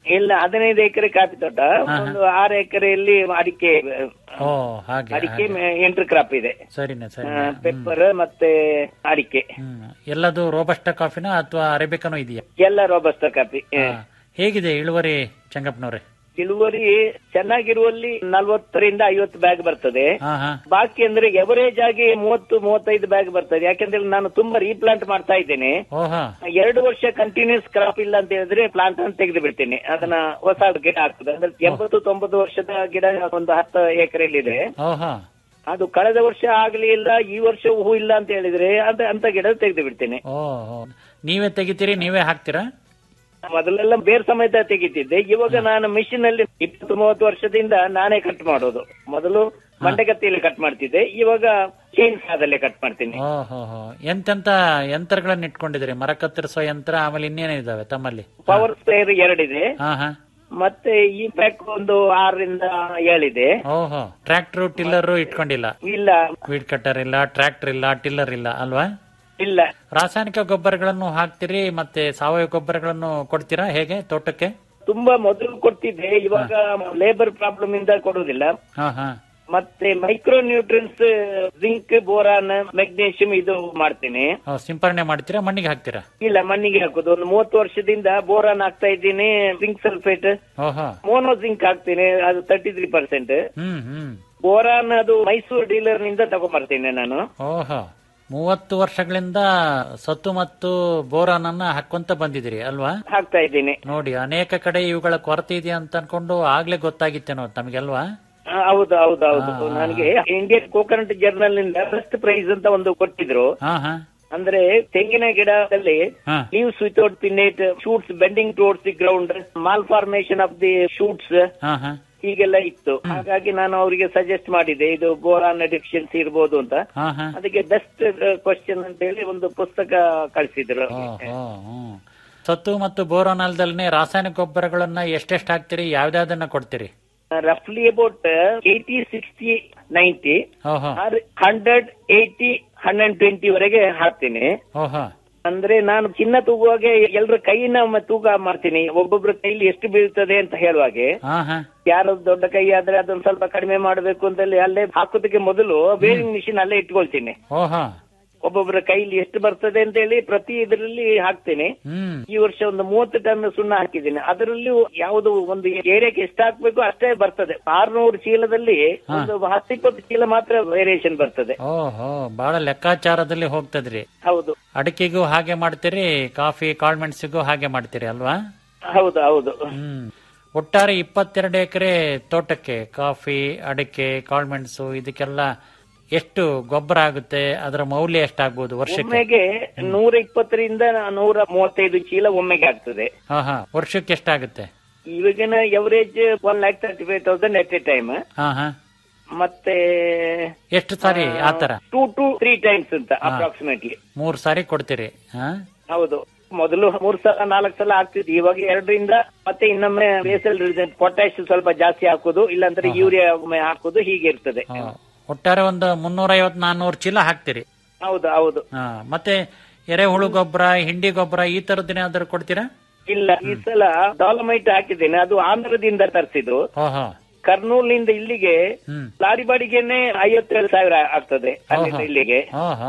ಇಲ್ಲ ಹದಿನೈದು ಎಕರೆ ಕಾಫಿ ತೋಟ ಒಂದು ಆರು ಎಕರೆಯಲ್ಲಿ ಅಡಿಕೆ ಓ ಹಾಗೆ ಅಡಿಕೆ ಹಾಗೆ. ಎಂಟ್ರ್ ಕ್ರಾಪ್ ಇದೆ ಸರಿನೆ ಸರಿ ಪೆಪ್ಪರ್ ಮತ್ತೆ ಅಡಿಕೆ ಹ್ಮ್ ಎಲ್ಲದು ರೋಬಸ್ಟ ಕಾಫಿನ ಅಥವಾ ಅರೇಬಿಕನೂ ಇದೆಯಾ ಎಲ್ಲ ರೋಬಸ್ಟ ಕಾಫಿ ಹಾ. ಹೇಗಿದೆ ಇಳುವರಿ ಚಂಗಪ್ಪನವ್ರೆ ಇಳುವರಿ ಚೆನ್ನಾಗಿರುವಲ್ಲಿ ನಲ್ವತ್ತರಿಂದ ಐವತ್ತು ಬ್ಯಾಗ್ ಬರ್ತದೆ ಹಾ ಹಾ ಬಾಕಿ ಅಂದ್ರೆ ಎವರೇಜ್ ಆಗಿ ಮೂವತ್ತು ಮೂವತ್ತೈದು ಬ್ಯಾಗ್ ಬರ್ತದೆ ಯಾಕಂದ್ರೆ ನಾನು ತುಂಬಾ ರೀಪ್ಲಾಂಟ್ ಮಾಡ್ತಾ ಇದ್ದೇನೆ ಓಹಾ ಎರಡು ವರ್ಷ ಕಂಟಿನ್ಯೂಸ್ ಕ್ರಾಪ್ ಇಲ್ಲ ಅಂತ ಹೇಳಿದ್ರೆ ಪ್ಲಾಂಟ್ ಅನ್ನು ತೆಗೆದು ಬಿಡ್ತೇನೆ ಅದನ್ನ ಹೊಸ ಗಿಡ ಆಗ್ತದೆ ಅಂದ್ರೆ ಎಂಬತ್ತು ತೊಂಬತ್ತು ವರ್ಷದ ಗಿಡ ಒಂದು ಹತ್ತು ಎಕರೆಯಲ್ಲಿದೆ ಓಹಾ ಅದು ಕಳೆದ ವರ್ಷ ಆಗ್ಲಿಲ್ಲ ಈ ವರ್ಷ ಹೂ ಇಲ್ಲ ಅಂತ ಹೇಳಿದ್ರೆ ಅಂತ ಅಂತ ಗಿಡ ತೆಗೆದು ಬಿಡ್ತೇನೆ ಓ ಓ. ನೀವೇ ತೆಗಿತೀರಿ ನೀವೇ ಹಾಕ್ತೀರಾ ಮೊದಲೆಲ್ಲ ಬೇರ್ ಸಮೇತ ತೆಗಿತಿದ್ದೆ ಇವಾಗ ನಾನು ಮಿಷಿನ್ ಅಲ್ಲಿ ಇಪ್ಪತ್ತು ಮೂವತ್ತು ವರ್ಷದಿಂದ ನಾನೇ ಕಟ್ ಮಾಡೋದು ಮೊದಲು ಮಂಡಗತ್ತಿಯಲ್ಲಿ ಕಟ್ ಮಾಡ್ತಿದ್ದೆ ಇವಾಗ ಚೈನ್ ಸಾದಲ್ಲೇ ಕಟ್ ಮಾಡ್ತೀನಿ ಓಹೋ ಹೋ ಎಂತೆಂತ ಯಂತ್ರಗಳನ್ನ ಇಟ್ಕೊಂಡಿದ್ದೀರಿ ಮರ ಕತ್ತರಿಸೋ ಯಂತ್ರ ಆಮೇಲೆ ಇನ್ನೇನೇ ಇದಾವೆ ತಮ್ಮಲ್ಲಿ ಪವರ್ ಸ್ಪ್ರೇಯರ್ ಎರಡಿದೆ ಹಾ ಹಾ ಮತ್ತೆ ಈ ಪ್ಯಾಕ್ ಒಂದು ಆರರಿಂದ ಏಳಿದೆ ಓಹೋ ಟ್ರ್ಯಾಕ್ಟರ್ ಟಿಲ್ಲರ್ ಇಟ್ಕೊಂಡಿಲ್ಲ ಇಲ್ಲ ವೀಡ್ ಕಟ್ಟರ್ ಇಲ್ಲ ಟ್ರ್ಯಾಕ್ಟರ್ ಇಲ್ಲ ಟಿಲ್ಲರ್ ಇಲ್ಲ ಅಲ್ವಾ ಇಲ್ಲ ರಾಸಾಯನಿಕ ಗೊಬ್ಬರಗಳನ್ನು ಹಾಕ್ತಿರಿ ಮತ್ತೆ ಸಾವಯವ ಗೊಬ್ಬರಗಳನ್ನು ಕೊಡ್ತೀರಾ ಹೇಗೆ ತೋಟಕ್ಕೆ ತುಂಬಾ ಮೊದಲು ಕೊಡ್ತಿದ್ದೆ ಇವಾಗ ಲೇಬರ್ ಪ್ರಾಬ್ಲಮ್ ಇಂದ ಕೊಡುವುದಿಲ್ಲ ಹಾ ಹಾ ಮತ್ತೆ micro nutrients zinc boron magnesium ಇದು ಮಾಡ್ತೀನಿ ಓ, ಸಿಂಪರಣೆ ಮಾಡ್ತೀರಾ ಮಣ್ಣಿಗೆ ಹಾಕ್ತೀರಾ ಇಲ್ಲ ಮಣ್ಣಿಗೆ ಹಾಕೋದು ಒಂದು ಮೂವತ್ತು ವರ್ಷದಿಂದ ಬೋರಾನ್ ಹಾಕ್ತಾ ಇದ್ದೀನಿ ಜಿಂಕ್ ಸಲ್ಫೇಟ್ ಓಹೋ ಮೋನೋ ಜಿಂಕ್ ಹಾಕ್ತೀನಿ ಅದು thirty three percent hmm hmm boron ಅದು ಮೈಸೂರು ಡೀಲರ್ ನಿಂದ ತಗೊಂಡ್ಬರ್ತೀನಿ ನಾನು ಓಹೋ ಮೂವತ್ತು ವರ್ಷಗಳಿಂದ ಸತ್ತು ಮತ್ತು ಬೋರಾನ್ ಅನ್ನ ಹಾಕೊಂತ ಬಂದಿದ್ದೀರಿ ಅಲ್ವಾ ಹಾಕ್ತಾ ಇದ್ದೀನಿ ನೋಡಿ ಅನೇಕ ಕಡೆ ಇವುಗಳ ಕೊರತೆ ಇದೆ ಅಂತ ಅನ್ಕೊಂಡು ಆಗ್ಲೇ ಗೊತ್ತಾಗಿತ್ತೇನೋ ತಮಗೆಲ್ವಾ ಆ, ಹೌದು ಹೌದು ಹೌದು ನನಗೆ ಇಂಡಿಯನ್ ಕೋಕೋನಟ್ ಜರ್ನಲ್ ನಿಂದ ಬೆಸ್ಟ್ ಪ್ರೈಸ್ ಅಂತ ಒಂದು ಕೊಟ್ಟಿದ್ರು ಹಾ ಹಾ ಅಂದ್ರೆ ತೆಂಗಿನ ಗಿಡದಲ್ಲಿ ಹಾ. Leaves without pinnate shoots bending towards the ground malformation of the shoots ಹಾ ಹಾ ಹೀಗೆಲ್ಲ ಇತ್ತು ಹಾಗಾಗಿ ನಾನು ಅವರಿಗೆ ಸಜೆಸ್ಟ್ ಮಾಡಿದೆ ಇದು ಬೋರಾನ್ ಡೆಫಿಷಿಯನ್ಸಿ ಇರ್ಬೋದು ಅಂತ ಹಾ ಹಾ ಅದಕ್ಕೆ ಬೆಸ್ಟ್ ಕ್ವಶನ್ ಅಂತ ಹೇಳಿ ಒಂದು ಪುಸ್ತಕ ಕಳಿಸಿದ್ರು ಓಹೋ ಹ್ಮ್ ಸತ್ತು ಮತ್ತು ಬೋರಾನ್ ಅಲ್ದಲ್ನೇ ರಾಸಾಯನಿಕ ಗೊಬ್ಬರಗಳನ್ನ ಎಷ್ಟೆಷ್ಟು ಹಾಕ್ತೀರಿ ಯಾವ್ದಾವ್ದನ್ನ ಕೊಡ್ತೀರಿ ರಫ್ಲಿ ಅಬೌಟ್ ಏಯ್ಟಿ ಸಿಕ್ಸ್ಟಿ ನೈಂಟಿ ಓಹೋ ಹಂಡ್ರೆಡ್ ಏಯ್ಟಿ ಹಂಡ್ರೆಡ್ ಟ್ವೆಂಟಿ ವರೆಗೆ ಹಾಕ್ತೀನಿ ಓಹೋ ಅಂದ್ರೆ ನಾನು ಚಿನ್ನ ತೂಗುವಾಗೆ ಎಲ್ಲರ ಕೈನ ಮ- ತೂಕ ಮಾಡ್ತೀನಿ ಒಬ್ಬೊಬ್ರ ಕೈಲಿ ಎಷ್ಟು ಬೀಳ್ತದೆ ಅಂತ ಹೇಳುವಾಗೆ ಹಾ ಹಾ ಯಾರು ದೊಡ್ಡ ಕೈ ಆದ್ರೆ ಅದನ್ನ ಸ್ವಲ್ಪ ಕಡಿಮೆ ಮಾಡಬೇಕು ಅಂತ ಹೇಳಿ ಅಲ್ಲೇ ಹಾಕೋದಕ್ಕೆ ಮೊದಲು ಬೇರಿಂಗ್ ಮಿಷಿನ್ ಅಲ್ಲೇ ಇಟ್ಕೊಳ್ತೀನಿ ಓಹೋ ಒಬ್ಬೊಬ್ಬರ ಕೈಲಿ ಎಷ್ಟು ಬರ್ತದೆ ಅಂತ ಹೇಳಿ ಪ್ರತಿ ಇದರಲ್ಲಿ ಹಾಕ್ತೇನೆ ಹ್ಮ್ ಈ ವರ್ಷ ಒಂದು ಮೂವತ್ತು ಟನ್ ಸುಣ್ಣ ಹಾಕಿದ್ದೀನಿ ಅದರಲ್ಲೂ ಯಾವುದು ಒಂದು ಏರಿಯಾಕ್ಕೆ ಎಷ್ಟು ಹಾಕ್ಬೇಕು ಅಷ್ಟೇ ಬರ್ತದೆ ಆರ್ನೂರು ಚೀಲದಲ್ಲಿ ಒಂದು ಹತ್ತಿಪ್ಪತ್ತು ಚೀಲ ಮಾತ್ರ ವೇರಿಯೇಷನ್ ಬರ್ತದೆ ಓಹೋ ಬಹಳ ಲೆಕ್ಕಾಚಾರದಲ್ಲಿ ಹೋಗ್ತದ್ರಿ ಹೌದು ಅಡಿಕೆಗೂ ಹಾಗೆ ಮಾಡ್ತೀರಿ ಕಾಫಿ ಕಾಳ್ಮೆಣಸಿಗೂ ಹಾಗೆ ಮಾಡ್ತೀರಿ ಅಲ್ವಾ ಹೌದು ಹೌದು ಹ್ಮ್ ಒಟ್ಟಾರೆ ಇಪ್ಪತ್ತೆರಡು ಎಕರೆ ತೋಟಕ್ಕೆ ಕಾಫಿ ಅಡಿಕೆ ಕಾಳ್ಮೆಣಸು ಇದಕ್ಕೆಲ್ಲ ಎಷ್ಟು ಗೊಬ್ಬರ ಆಗುತ್ತೆ ಅದರ ಮೌಲ್ಯ ಎಷ್ಟಾಗ್ಬೋದು ವರ್ಷಕ್ಕೆ ಒಮ್ಮೆಗೆ ನೂರ ಇಪ್ಪತ್ತರಿಂದ ನೂರ ಮೂವತ್ತೈದು ಚೀಲ ಒಮ್ಮೆಗೆ ಆಗ್ತದೆ ಹಾ ಹಾ ವರ್ಷಕ್ಕೆ ಎಷ್ಟಾಗುತ್ತೆ ಇವಾಗಿನ average one lakh thirty five thousand at a time ಹಾ ಹಾ ಮತ್ತೆ ಎಷ್ಟು ಸಾರಿ ಆತರ ಟೂ ಟು ತ್ರೀ ಟೈಮ್ಸ್ ಅಂತ ಅಪ್ರಾಕ್ಸಿಮೇಟ್ಲಿ ಮೂರ್ ಸಾರಿ ಕೊಡ್ತೀರಿ ಹಾ ಹೌದು ಮೊದಲು ಮೂರ್ ಸಲ ನಾಲ್ಕು ಸಲ ಆಗ್ತಿದ್ವಿ ಇವಾಗ ಎರಡರಿಂದ ಮತ್ತೆ ಇನ್ನೊಮ್ಮೆ ಬೇಸಲ್ ಪೊಟ್ಯಾಶ್ ಸ್ವಲ್ಪ ಜಾಸ್ತಿ ಹಾಕೋದು ಇಲ್ಲಾಂದ್ರೆ ಯೂರಿಯಾ ಒಮ್ಮೆ ಹಾಕೋದು ಹೀಗೆ ಇರ್ತದೆ ಹಾ. ಒಟ್ಟಾರೆ ಒಂದು ಮುನ್ನೂರ ಐವತ್ ನಾನ್ನೂರು ಚೀಲ ಹಾಕ್ತೀರಿ ಹೌದು ಹೌದು ಹಾ ಮತ್ತೆ ಎರೆಹುಳು ಗೊಬ್ಬರ ಹಿಂಡಿ ಗೊಬ್ಬರ ಈ ತರದ್ದೇನಾದ್ರೂ ಕೊಡ್ತೀರಾ ಇಲ್ಲ ಈ ಸಲ ಡಾಲಮೈಟ್ ಹಾಕಿದ್ದೇನೆ ಅದು ಆಂಧ್ರದಿಂದ ತರಿಸಿದ್ದು ಓಹೋ ಕರ್ನೂಲ್ನಿಂದ ಇಲ್ಲಿಗೆ ಹ್ಮ್ ಲಾರಿ ಬಾಡಿಗೆನೆ ಐವತ್ತೇಳು ಸಾವಿರ ಆಗ್ತದೆ ಅಲ್ಲಿಂದ ಇಲ್ಲಿಗೆ ಓಹೋ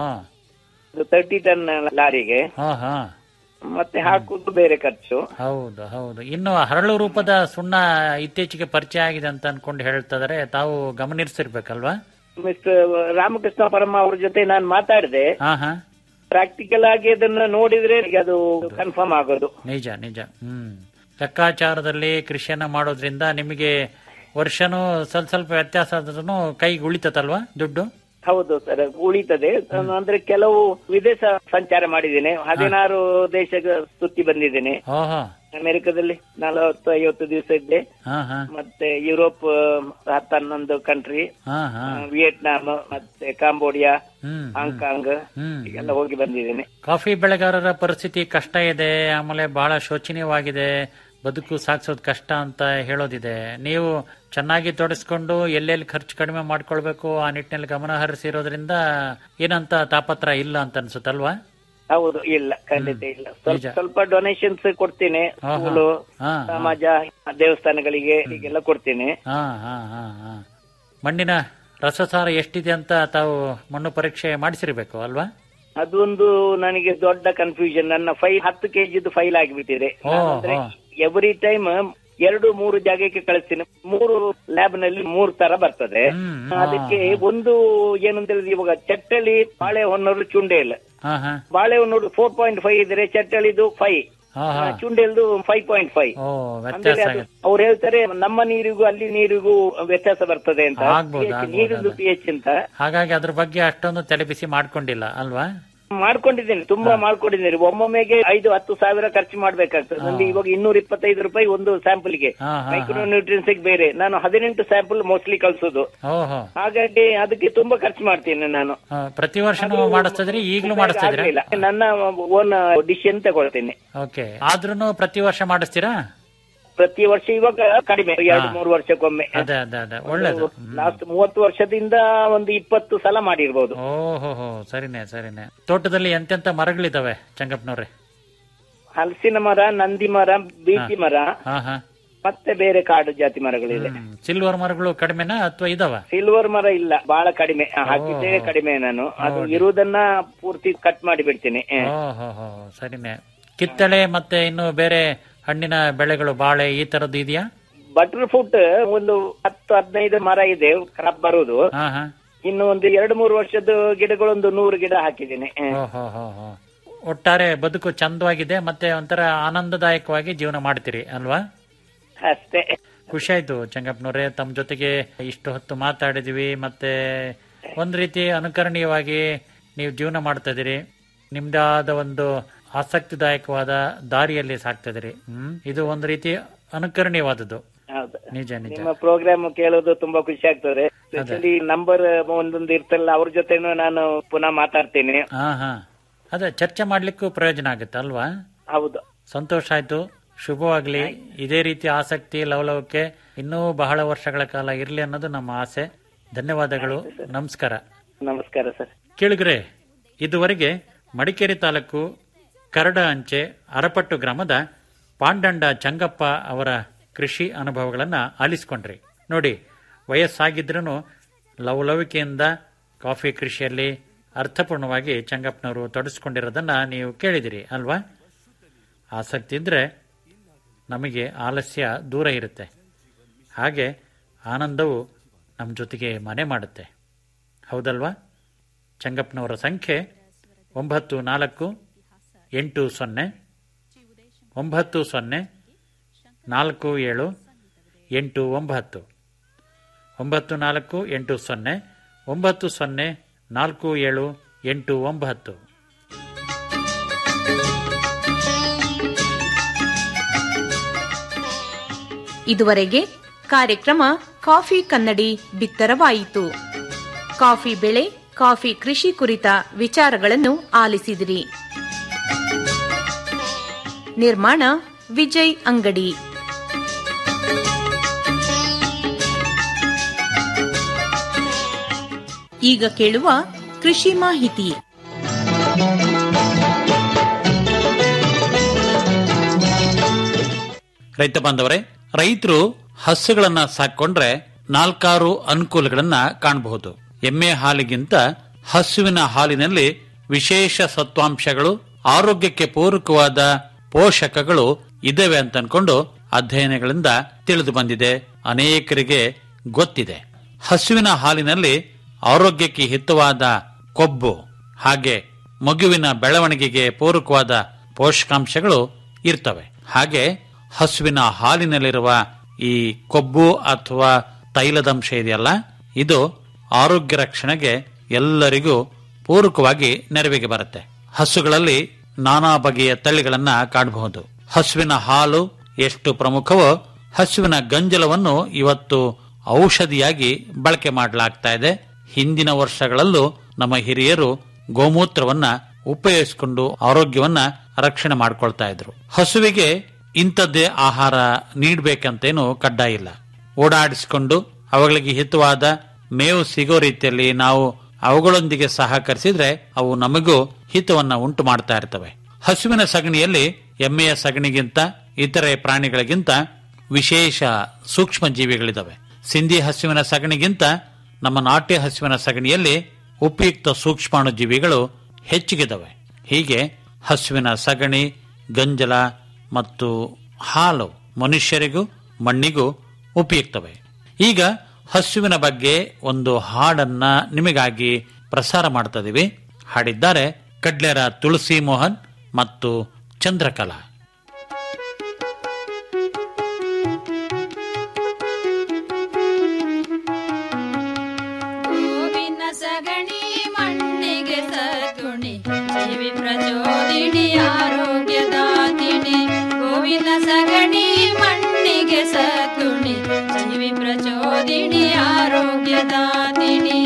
ತರ್ಟಿ ಟನ್ ಲಾರಿಗೆ ಹಾ ಹಾ ಮತ್ತೆ ಹಾಕುದು ಬೇರೆ ಖರ್ಚು ಹೌದು ಹೌದು ಇನ್ನು ಹರಳು ರೂಪದ ಸುಣ್ಣ ಇತ್ತೀಚೆಗೆ ಪರಿಚಯ ಆಗಿದೆ ಅಂತ ಅನ್ಕೊಂಡು ಹೇಳ್ತಿದಾರೆ ತಾವು ಗಮನಿಸಿರ್ಬೇಕಲ್ವಾ ಮಿಸ್ಟರ್ ರಾಮಕೃಷ್ಣ ಪರಮ ಅವ್ರ ಜೊತೆ ನಾನು ಮಾತಾಡಿದೆ ಹಾ ಹಾ ಪ್ರಾಕ್ಟಿಕಲ್ ಆಗಿ ಅದನ್ನ ನೋಡಿದ್ರೆ ಅದು ಕನ್ಫರ್ಮ್ ಆಗೋದು ನಿಜ ನಿಜ ಹ್ಮ್ ಲೆಕ್ಕಾಚಾರದಲ್ಲಿ ಕೃಷಿಯನ್ನ ಮಾಡೋದ್ರಿಂದ ನಿಮಗೆ ವರ್ಷನೂ ಸ್ವಲ್ಪ ಸ್ವಲ್ಪ ವ್ಯತ್ಯಾಸ ಆದ್ರೂ ಕೈಗೆ ಉಳಿತತಲ್ವಾ ದುಡ್ಡು ಹೌದು ಸರ್ ಉಳಿತದೆ ಅಂದ್ರೆ ಕೆಲವು ವಿದೇಶ ಸಂಚಾರ ಮಾಡಿದ್ದೇನೆ ಹದಿನಾರು ದೇಶ ಸುತ್ತಿ ಬಂದಿದ್ದೇನೆ ಓಹೋ ಅಮೆರಿಕದಲ್ಲಿ ನಲವತ್ತು ಐವತ್ತು ದಿವಸ ಇದ್ದೆ ಹಾ ಹಾ ಮತ್ತೆ ಯುರೋಪ್ ಹತ್ತು ಹನ್ನೊಂದು ಕಂಟ್ರಿ ಹಾ ಹಾ ವಿಯೆಟ್ನಾಂ ಮತ್ತೆ ಕಾಂಬೋಡಿಯಾ ಹ್ಮ್ ಹಾಂಗ್ಕಾಂಗ್ ಹ್ಮ್ ಎಲ್ಲ ಹೋಗಿ ಬಂದಿದ್ದೇನೆ ಕಾಫಿ ಬೆಳೆಗಾರರ ಪರಿಸ್ಥಿತಿ ಕಷ್ಟ ಇದೆ ಆಮೇಲೆ ಬಹಳ ಶೋಚನೀಯವಾಗಿದೆ ಬದುಕು ಸಾಗಿಸೋದು ಕಷ್ಟ ಅಂತ ಹೇಳೋದಿದೆ ನೀವು ಚೆನ್ನಾಗಿ ತೊಡಸ್ಕೊಂಡು ಎಲ್ಲೆಲ್ಲಿ ಖರ್ಚು ಕಡಿಮೆ ಮಾಡ್ಕೊಳ್ಬೇಕು ಆ ನಿಟ್ಟಿನಲ್ಲಿ ಗಮನ ಹರಿಸಿರೋದ್ರಿಂದ ಏನಂತ ತಾಪತ್ರ ಇಲ್ಲ ಅಂತ ಅನ್ಸುತ್ತಲ್ವಾ ಹೌದು ಇಲ್ಲ ಖಂಡಿತ ಇಲ್ಲ ಸ್ವಲ್ಪ ನಿಜ. ಸ್ವಲ್ಪ ಡೊನೇಷನ್ಸ್ ಕೊಡ್ತೀನಿ ಹಾ, ಹಾ. ಸ್ಕೂಲು ಹಾ, ಹಾ. ಸಮಾಜ ದೇವಸ್ಥಾನಗಳಿಗೆ ಹೀಗೆಲ್ಲ ಕೊಡ್ತೀನಿ ಹಾ ಹಾ ಹಾ ಹಾ ಮಣ್ಣಿನ ರಸಸಾರ ಎಷ್ಟಿದೆ ಅಂತ ತಾವು ಮಣ್ಣು ಪರೀಕ್ಷೆ ಮಾಡಿಸಿರ್ಬೇಕು ಅಲ್ವಾ ಅದೊಂದು ನನಗೆ ದೊಡ್ಡ ಕನ್ಫ್ಯೂಷನ್ ನನ್ನ ಫೈಲ್ ಹತ್ತು ಕೆಜಿದು ಫೈಲ್ ಆಗಿಬಿಟ್ಟಿದೆ ಓ, ಓ. ಎವ್ರಿ ಟೈಮ್ ಎರಡು ಮೂರು ಜಾಗಕ್ಕೆ ಕಳಿಸ್ತೀನಿ ಮೂರು ಲ್ಯಾಬ್ ನಲ್ಲಿ ಮೂರು ತರ ಬರ್ತದೆ ಹ್ಮ್. ಅದಕ್ಕೆ ಒಂದು ಏನು ಅಂತ ಹೇಳಿದ್ರೆ ಇವಾಗ ಚಟ್ಟಳಿ ಬಾಳೆಹೊನ್ನೂರು ಚುಂಡೇಲ್ ಹಾ ಹಾ ಬಾಳೆಹೊನ್ನೂರು ಫೋರ್ ಪಾಯಿಂಟ್ ಫೈವ್ ಇದ್ರೆ ಚಟ್ಟಳಿದು ಫೈವ್ ಹಾ ಹಾ ಚುಂಡೇಲ್ದು ಫೈವ್ ಪಾಯಿಂಟ್ ಫೈವ್ ಓ ವ್ಯತ್ಯಾಸ ಆಗುತ್ತೆ ಅವ್ರು ಹೇಳ್ತಾರೆ ನಮ್ಮ ನೀರಿಗೂ ಅಲ್ಲಿ ನೀರಿಗೂ ವ್ಯತ್ಯಾಸ ಬರ್ತದೆ ಅಂತ ಆಗ್ಬೋದು, PH, ಆಗ್ಬೋದು, ನೀರಿದ್ದು ಅದೇ. ಪಿ ಎಚ್ ಅಂತ ಹಾಗಾಗಿ ಅದ್ರ ಬಗ್ಗೆ ಅಷ್ಟೊಂದು ತಲೆಬಿಸಿ ಮಾಡ್ಕೊಂಡಿಲ್ಲ ಅಲ್ವಾ ಮಾಡ್ಕೊಂಡಿದ್ದೀನಿ ತುಂಬಾ ಮಾಡ್ಕೊಂಡಿದ್ದೀನಿ ಒಮ್ಮೊಮ್ಮೆಗೆ ಐದು ಹತ್ತು ಸಾವಿರ ಖರ್ಚು ಮಾಡ್ಬೇಕಾಗ್ತದೆ ನನಗೆ ಇವಾಗ ಇನ್ನೂರ ಇಪ್ಪತ್ತೈದು ರೂಪಾಯಿ ಒಂದು ಸ್ಯಾಂಪಲ್ಗೆ ಹಾ, ಹಾ, ಹಾ. ಮೈಕ್ರೋ ನ್ಯೂಟ್ರಿಯನ್ಸ್ ಬೇರೆ ನಾನು ಹದಿನೆಂಟು ಸ್ಯಾಂಪಲ್ ಮೋಸ್ಟ್ಲಿ ಕಳ್ಸೋದು ಓಹೋ ಹಾಗಾಗಿ ಅದಕ್ಕೆ ತುಂಬಾ ಖರ್ಚು ಮಾಡ್ತೀನಿ ನಾನು ಹಾ, ಪ್ರತಿ ವರ್ಷನೂ ಮಾಡಿಸ್ತಿದ್ರಿ ಈಗಲೂ ಮಾಡಿಸ್ತಿದ್ರಿ ಆಗ್ಲಿಲ್ಲ. ನನ್ನ ಓನ್ ಡಿಸಿಷನ್ ತಗೊಳ್ತೀನಿ ಓಕೆ ಆದ್ರೂನು ಪ್ರತಿ ವರ್ಷ ಮಾಡಿಸ್ತೀರಾ ಪ್ರತಿ ವರ್ಷ ಇವಾಗ ಕಡಿಮೆ ಎರಡು ಮೂರು ವರ್ಷಕ್ಕೊಮ್ಮೆ ಅದೇ ಅದೇ ಅದೇ ಒಳ್ಳೇದು ಲಾಸ್ಟ್ ಮೂವತ್ತು ವರ್ಷದಿಂದ ಒಂದು ಇಪ್ಪತ್ತು ಸಲ ಮಾಡಿರ್ಬೋದು ಓಹೋ ಹೋ ಸರಿನೆ ಸರಿನೆ ತೋಟದಲ್ಲಿ ಎಂತೆಂತ ಮರಗಳಿದಾವೆ ಚಂಗಪ್ಪನವ್ರೆ ಹಲಸಿನ ಮರ ನಂದಿ ಮರ ಬೀಚಿ ಮರ ಹಾ ಹಾ ಮತ್ತೆ ಬೇರೆ ಕಾಡು ಜಾತಿ ಮರಗಳಿದೆ ಹ್ಮ್. ಸಿಲ್ವರ್ ಮರಗಳು ಕಡಿಮೆನಾ ಅಥವಾ ಇದಾವ ಸಿಲ್ವರ್ ಮರ ಇಲ್ಲ ಬಹಳ ಕಡಿಮೆ ಆ, ಹಾಕಿದ್ದೇ ಕಡಿಮೆ ನಾನು ಅದು ಇರುವುದನ್ನ ಪೂರ್ತಿ ಕಟ್ ಮಾಡಿ ಬಿಡ್ತೀನಿ ಹ. ಓಹೋ ಹೋ ಸರಿನೆ ಕಿತ್ತಳೆ ಮತ್ತೆ ಇನ್ನು ಬೇರೆ ಹಣ್ಣಿನ ಬೆಳೆಗಳು ಬಾಳೆ ಈ ತರದ್ದು ಇದೆಯಾ ಬಟರ್ ಫ್ರೂಟ್ ಒಂದು ಹತ್ತು ಹದಿನೈದು ಮರ ಇದೆ ಕ್ರಾಪ್ ಬರುವುದು ಹಾ ಹಾ ಇನ್ನು ಒಂದು ಎರಡು ಮೂರು ವರ್ಷದ ಗಿಡಗಳೊಂದು ನೂರು ಗಿಡ ಹಾಕಿದ್ದೀನಿ ಹ. ಓಹೋ ಹೋ ಹೋ ಒಟ್ಟಾರೆ ಬದುಕು ಚಂದವಾಗಿದೆ ಮತ್ತೆ ಒಂಥರ ಆನಂದದಾಯಕವಾಗಿ ಜೀವನ ಮಾಡ್ತೀರಿ ಅಲ್ವಾ ಅಷ್ಟೇ ಖುಷಿ ಆಯ್ತು ಚಂಗಪ್ಪನವ್ರೆ ತಮ್ಮ ಜೊತೆಗೆ ಇಷ್ಟು ಹೊತ್ತು ಮಾತಾಡಿದ್ವಿ ಮತ್ತೆ ಒಂದ್ ರೀತಿ ಅನುಕರಣೀಯವಾಗಿ ನೀವು ಜೀವನ ಮಾಡ್ತಾ ಇದೀರಿ ನಿಮ್ದಾದ ಒಂದು ಆಸಕ್ತಿದಾಯಕವಾದ ದಾರಿಯಲ್ಲಿ ಸಾಕ್ತಾ ಇದೀರಿ ಹ್ಮ್ ಇದು ಒಂದು ರೀತಿ ಅನುಕರಣೀಯವಾದದ್ದು ಹೌದು ನಿಜ ನಿಜ ನಿಮ್ಮ ಪ್ರೋಗ್ರಾಮ್ ಕೇಳೋದು ತುಂಬಾ ಖುಷಿ ಆಗ್ತದೆ ಸ್ಪೆಷಲಿ ನಂಬರ್ ಒಂದೊಂದು ಇರ್ತಲ್ಲ ಅವ್ರ ಜೊತೆನೂ ನಾನು ಪುನಃ ಮಾತಾಡ್ತೀನಿ ಹಾ ಹಾ ಅದೇ ಚರ್ಚೆ ಮಾಡ್ಲಿಕ್ಕೂ ಪ್ರಯೋಜನ ಆಗುತ್ತೆ ಅಲ್ವಾ ಹೌದು ಸಂತೋಷ ಆಯ್ತು ಶುಭವಾಗ್ಲಿ ಇದೇ ರೀತಿ ಆಸಕ್ತಿ ಲವಲವಿಕೆ ಇನ್ನೂ ಬಹಳ ವರ್ಷಗಳ ಕಾಲ ಇರ್ಲಿ ಅನ್ನೋದು ನಮ್ಮ ಆಸೆ ಧನ್ಯವಾದಗಳು ನಮಸ್ಕಾರ ನಮಸ್ಕಾರ ಸರ್ ಕೇಳಿಗ್ರೆ ಇದುವರೆಗೆ ಮಡಿಕೇರಿ ತಾಲೂಕು ಕರಡ ಅಂಚೆ ಅರಪಟ್ಟು ಗ್ರಾಮದ ಪಾಂಡಂಡ ಚಂಗಪ್ಪ ಅವರ ಕೃಷಿ ಅನುಭವಗಳನ್ನ ಆಲಿಸ್ಕೊಂಡ್ರಿ ನೋಡಿ ವಯಸ್ಸಾಗಿದ್ರೂ ಲವಲವಿಕೆಯಿಂದ ಕಾಫಿ ಕೃಷಿಯಲ್ಲಿ ಅರ್ಥಪೂರ್ಣವಾಗಿ ಚಂಗಪ್ಪನವರು ತೊಡಸ್ಕೊಂಡಿರೋದನ್ನ ನೀವು ಕೇಳಿದಿರಿ ಅಲ್ವಾ ಆಸಕ್ತಿ ಇದ್ರೆ ನಮಗೆ ಆಲಸ್ಯ ದೂರ ಇರುತ್ತೆ ಹಾಗೆ ಆನಂದವು ನಮ್ಮ ಜೊತೆಗೆ ಮನೆ ಮಾಡುತ್ತೆ ಹೌದಲ್ವಾ ಚಂಗಪ್ಪನವರ ಸಂಖ್ಯೆ ಒಂಬತ್ತು ನಾಲ್ಕು ಎಂಟು ಸೊನ್ನೆ ಒಂಬತ್ತು ಸೊನ್ನೆ ನಾಲ್ಕು ಏಳು ಎಂಟು ಒಂಬತ್ತು ಒಂಬತ್ತು ನಾಲ್ಕು ಎಂಟು ಸೊನ್ನೆ ಒಂಬತ್ತು ಸೊನ್ನೆ ನಾಲ್ಕು ಏಳು ಎಂಟು ಒಂಬತ್ತು ಇದುವರೆಗೆ ಕಾರ್ಯಕ್ರಮ ಕಾಫಿ ಕನ್ನಡಿ ಬಿತ್ತರವಾಯಿತು ಕಾಫಿ ಬೆಳೆ ಕಾಫಿ ಕೃಷಿ ಕುರಿತ ವಿಚಾರಗಳನ್ನು ಆಲಿಸಿದಿರಿ ನಿರ್ಮಾಣ ವಿಜಯ್ ಅಂಗಡಿ ಈಗ ಕೇಳುವ ಕೃಷಿ ಮಾಹಿತಿ ರೈತ ಬಾಂಧವರೇ ರೈತರು ಹಸುಗಳನ್ನ ಸಾಕೊಂಡ್ರೆ ನಾಲ್ಕಾರು ಅನುಕೂಲಗಳನ್ನ ಕಾಣಬಹುದು ಎಮ್ಮೆ ಹಾಲಿಗಿಂತ ಹಸುವಿನ ಹಾಲಿನಲ್ಲಿ ವಿಶೇಷ ಸತ್ವಾಂಶಗಳು ಆರೋಗ್ಯಕ್ಕೆ ಪೂರಕವಾದ ಪೋಷಕಗಳು ಇದಾವೆ ಅಂತ ಅನ್ಕೊಂಡು ಅಧ್ಯಯನಗಳಿಂದ ತಿಳಿದು ಬಂದಿದೆ ಅನೇಕರಿಗೆ ಗೊತ್ತಿದೆ ಹಸುವಿನ ಹಾಲಿನಲ್ಲಿ ಆರೋಗ್ಯಕ್ಕೆ ಹಿತವಾದ ಕೊಬ್ಬು ಹಾಗೆ ಮಗುವಿನ ಬೆಳವಣಿಗೆಗೆ ಪೂರಕವಾದ ಪೋಷಕಾಂಶಗಳು ಇರ್ತವೆ ಹಾಗೆ ಹಸುವಿನ ಹಾಲಿನಲ್ಲಿರುವ ಈ ಕೊಬ್ಬು ಅಥವಾ ತೈಲದಂಶ ಇದೆಯಲ್ಲ ಇದು ಆರೋಗ್ಯ ರಕ್ಷಣೆಗೆ ಎಲ್ಲರಿಗೂ ಪೂರಕವಾಗಿ ನೆರವಿಗೆ ಬರುತ್ತೆ ಹಸುಗಳಲ್ಲಿ ನಾನಾ ಬಗೆಯ ತಳಿಗಳನ್ನ ಕಾಣಬಹುದು ಹಸುವಿನ ಹಾಲು ಎಷ್ಟು ಪ್ರಮುಖವೋ ಹಸುವಿನ ಗಂಜಲವನ್ನು ಇವತ್ತು ಔಷಧಿಯಾಗಿ ಬಳಕೆ ಮಾಡಲಾಗ್ತಾ ಇದೆ ಹಿಂದಿನ ವರ್ಷಗಳಲ್ಲೂ ನಮ್ಮ ಹಿರಿಯರು ಗೋಮೂತ್ರವನ್ನ ಉಪಯೋಗಿಸಿಕೊಂಡು ಆರೋಗ್ಯವನ್ನ ರಕ್ಷಣೆ ಮಾಡ್ಕೊಳ್ತಾ ಇದ್ರು ಹಸುವಿಗೆ ಇಂಥದ್ದೇ ಆಹಾರ ನೀಡಬೇಕಂತೇನು ಕಡ್ಡಾಯ ಇಲ್ಲ ಓಡಾಡಿಸಿಕೊಂಡು ಅವುಗಳಿಗೆ ಹಿತವಾದ ಮೇವು ಸಿಗೋ ರೀತಿಯಲ್ಲಿ ನಾವು ಅವುಗಳೊಂದಿಗೆ ಸಹಕರಿಸಿದ್ರೆ ಅವು ನಮಗೂ ಹಿತವನ್ನ ಉಂಟು ಮಾಡ್ತಾ ಇರ್ತವೆ ಹಸುವಿನ ಸಗಣಿಯಲ್ಲಿ ಎಮ್ಮೆಯ ಸಗಣಿಗಿಂತ ಇತರೆ ಪ್ರಾಣಿಗಳಿಗಿಂತ ವಿಶೇಷ ಸೂಕ್ಷ್ಮ ಜೀವಿಗಳಿದಾವೆ ಸಿಂಧಿ ಹಸುವಿನ ಸಗಣಿಗಿಂತ ನಮ್ಮ ನಾಟ್ಯ ಹಸುವಿನ ಸಗಣಿಯಲ್ಲಿ ಉಪಯುಕ್ತ ಸೂಕ್ಷ್ಮಾಣು ಜೀವಿಗಳು ಹೆಚ್ಚಿಗಿದಾವೆ ಹೀಗೆ ಹಸುವಿನ ಸಗಣಿ ಗಂಜಲ ಮತ್ತು ಹಾಲು ಮನುಷ್ಯರಿಗೂ ಮಣ್ಣಿಗೂ ಉಪಯುಕ್ತವೆ ಈಗ ಹಸುವಿನ ಬಗ್ಗೆ ಒಂದು ಹಾಡನ್ನ ನಿಮಗಾಗಿ ಪ್ರಸಾರ ಮಾಡ್ತಾ ಇದೀವಿ ಹಾಡಿದ್ದಾರೆ ಕಡ್ಲೆರ ತುಳಸಿ ಮೋಹನ್ ಮತ್ತು ಚಂದ್ರಕಲಾ ಗೋವಿನ ಸಗಣಿ ಮಣ್ಣಿಗೆ ಸಗುಣಿ ಜೀವಿ ಪ್ರಚೋದಿನಿ ಆರೋಗ್ಯದಾತಿನಿ ಗೋವಿನ ಸಗಣಿ ಮಣ್ಣಿಗೆ ಸಗುಣಿ ಜೀವಿ ಪ್ರಚೋದಿನಿ ಆರೋಗ್ಯದಾತಿನಿ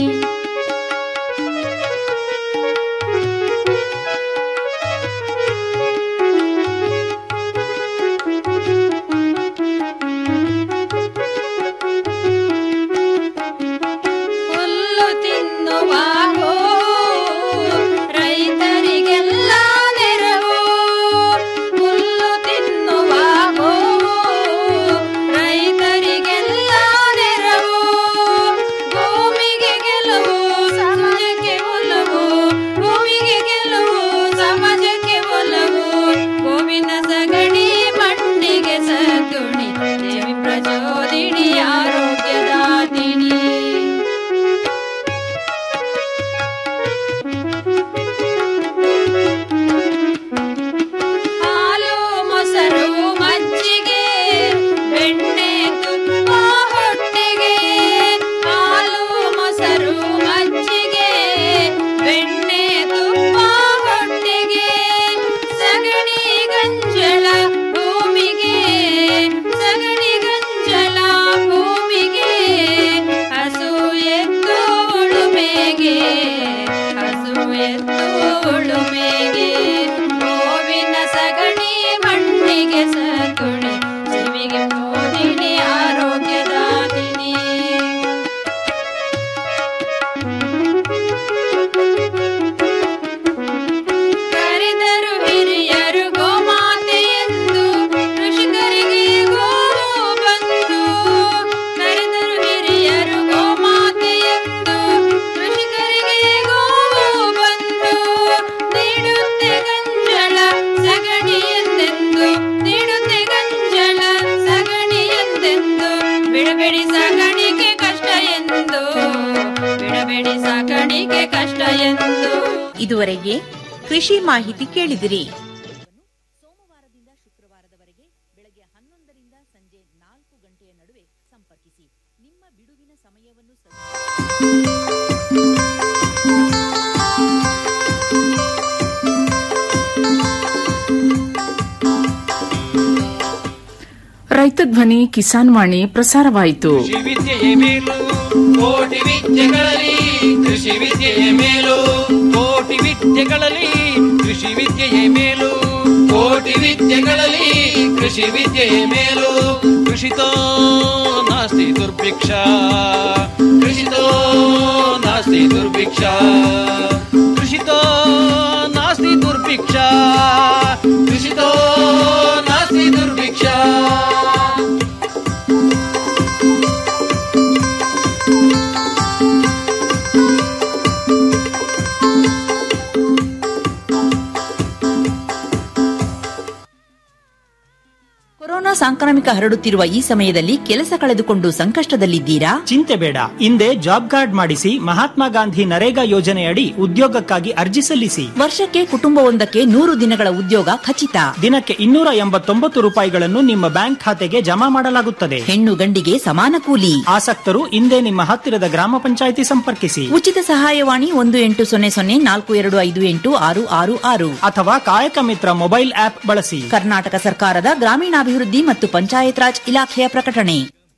ಹುಲ್ಲು ತಿನ್ನುವ ಗೋವು ರೈತರಿಗೆಲ್ಲ ನೆರವು ಹುಲ್ಲು ತಿನ್ನುವ ಗೋವು ರೈತರಿಗೆಲ್ಲ ನೆರವು ಭೂಮಿಗೆ ಗೆಲುವು ಸಮಾಜಕ್ಕೆ ಒಲವು ಭೂಮಿಗೆ ಗೆಲುವು ಸಮಾಜಕ್ಕೆ ಒಲವು ಗೋವಿನ ಸಗಣಿ ಮಣ್ಣಿಗೆ ಸಗುಣಿ ದೇವಿ ಪ್ರಚೋದಿನಿ ಆರೋಗ್ಯದಾತಿನಿ ಹಾಲು ಮೊಸರು ಮಜ್ಜಿಗೆ ಬೆಣ್ಣೆ ತುಪ್ಪ ಹೊಟ್ಟೆಗೆ ಹಾಲು ಮೊಸರು ಮಜ್ಜಿಗೆ ಬೆಣ್ಣೆ ತುಪ್ಪ ಹೊಟ್ಟೆಗೆ ಸಗಣಿ ಗಂಜಲ ಭೂಮಿಗೆ ಸಗಣಿ ಗಂಜಲ ಭೂಮಿಗೆ ಹಸು ಎತ್ತು ಉಳುಮೆಗೆ ಹಸು ಎತ್ತು ಉಳುಮೆಗೆ ಗೋವಿನ ಸಗಣಿ ಮಣ್ಣಿಗೆ ಸಗುಣಿ ಜೀವಿಗೆ ಮೋದಿನಿ ಆರೋಗ್ಯದಾದಿನಿ ಕರೆದರು ಹಿರಿಯರು ಗೋಮಾತೆಯೆಂದು ಕೃಷಿಕರಿಗೆ ಗೋವು ಬಂದು ಕರೆದರು ಹಿರಿಯರು ಗೋಮಾತೆಯೆಂದು ಕೃಷಿಕರಿಗೆ ಗೋವು ಬಂದು ನೀಡುತ್ತೆ ಗಂಜಲ ಸಗಣಿ ಎಂದೆಂದು ನೀಡುತ್ತೆ ಗಂಜಲ ಸಗಣಿ ಎಂದೆಂದು ಬಿಡಬೇಡಿ ಸಾಕಾಣಿಕೆ ಕಷ್ಟ ಎಂದು ಬಿಡಬೇಡಿ ಸಾಕಾಣಿಕೆ ಕಷ್ಟ ಎಂದು ಇದುವರೆಗೆ ಕೃಷಿ ಮಾಹಿತಿ ಕೇಳಿದಿರಿ ಸೋಮವಾರದಿಂದ ಶುಕ್ರವಾರದವರೆಗೆ ಬೆಳಗ್ಗೆ ಹನ್ನೊಂದರಿಂದ ಸಂಜೆ ನಾಲ್ಕು ಗಂಟೆಯ ನಡುವೆ ಸಂಪರ್ಕಿಸಿ ನಿಮ್ಮ ಬಿಡುವಿನ ಸಮಯವನ್ನು ಸಹ ರೈತ ಧ್ವನಿ ಕಿಸಾನ್ ವಾಣಿ ಪ್ರಸಾರವಾಯಿತು ಕೃಷಿ ವಿದ್ಯೆಯೇ ಮೇಲು ಕೋಟಿ ವಿದ್ಯೆಗಳಲ್ಲಿ ಕೃಷಿ ವಿದ್ಯೆಯೇ ಮೇಲು ಕೋಟಿ ವಿದ್ಯೆಗಳಲ್ಲಿ ಕೃಷಿ ವಿದ್ಯೆಯೇ ಮೇಲು ಕೋಟಿ ವಿದ್ಯೆಗಳಲ್ಲಿ ಕೃಷಿ ವಿದ್ಯೆಯೇ ಮೇಲು ಕೃಷಿತೋ ನಾಸ್ತಿ ದುರ್ಭಿಕ್ಷ ಕೃಷಿತೋ ನಾಸ್ತಿ ದುರ್ಭಿಕ್ಷ ಕೃಷಿತೋ ನಾಸ್ತಿ ದುರ್ಭಿಕ್ಷ ಕೃಷಿತೋ ನಾಸ್ತಿ ದುರ್ಭಿಕ್ಷ ಕೊರೋನಾ ಸಾಂಕ್ರಾಮಿಕ ಹರಡುತ್ತಿರುವ ಈ ಸಮಯದಲ್ಲಿ ಕೆಲಸ ಕಳೆದುಕೊಂಡು ಸಂಕಷ್ಟದಲ್ಲಿದ್ದೀರಾ ಚಿಂತೆ ಬೇಡ ಹಿಂದೆ ಜಾಬ್ ಕಾರ್ಡ್ ಮಾಡಿಸಿ ಮಹಾತ್ಮ ಗಾಂಧಿ ನರೇಗಾ ಯೋಜನೆಯಡಿ ಉದ್ಯೋಗಕ್ಕಾಗಿ ಅರ್ಜಿ ಸಲ್ಲಿಸಿ ವರ್ಷಕ್ಕೆ ಕುಟುಂಬವೊಂದಕ್ಕೆ ನೂರು ದಿನಗಳ ಉದ್ಯೋಗ ಖಚಿತ ದಿನಕ್ಕೆ ಇನ್ನೂರ ಎಂಬತ್ತೊಂಬತ್ತು ರೂಪಾಯಿಗಳನ್ನು ನಿಮ್ಮ ಬ್ಯಾಂಕ್ ಖಾತೆಗೆ ಜಮಾ ಮಾಡಲಾಗುತ್ತದೆ ಹೆಣ್ಣು ಗಂಡಿಗೆ ಸಮಾನ ಕೂಲಿ ಆಸಕ್ತರು ಹಿಂದೆ ನಿಮ್ಮ ಹತ್ತಿರದ ಗ್ರಾಮ ಪಂಚಾಯಿತಿ ಸಂಪರ್ಕಿಸಿ ಉಚಿತ ಸಹಾಯವಾಣಿ ಒಂದು ಎಂಟು ಸೊನ್ನೆ ಸೊನ್ನೆ ನಾಲ್ಕು ಎರಡು ಐದು ಎಂಟು ಆರು ಆರು ಆರು ಅಥವಾ ಕಾಯಕ ಮಿತ್ರ ಮೊಬೈಲ್ ಆಪ್ ಬಳಸಿ ಕರ್ನಾಟಕ ಸರ್ಕಾರದ ಗ್ರಾಮೀಣಾಭಿವೃದ್ಧಿ ಮತ್ತು ಪಂಚಾಯತ್ ರಾಜ್ ಇಲಾಖೆಯ ಪ್ರಕಟಣೆ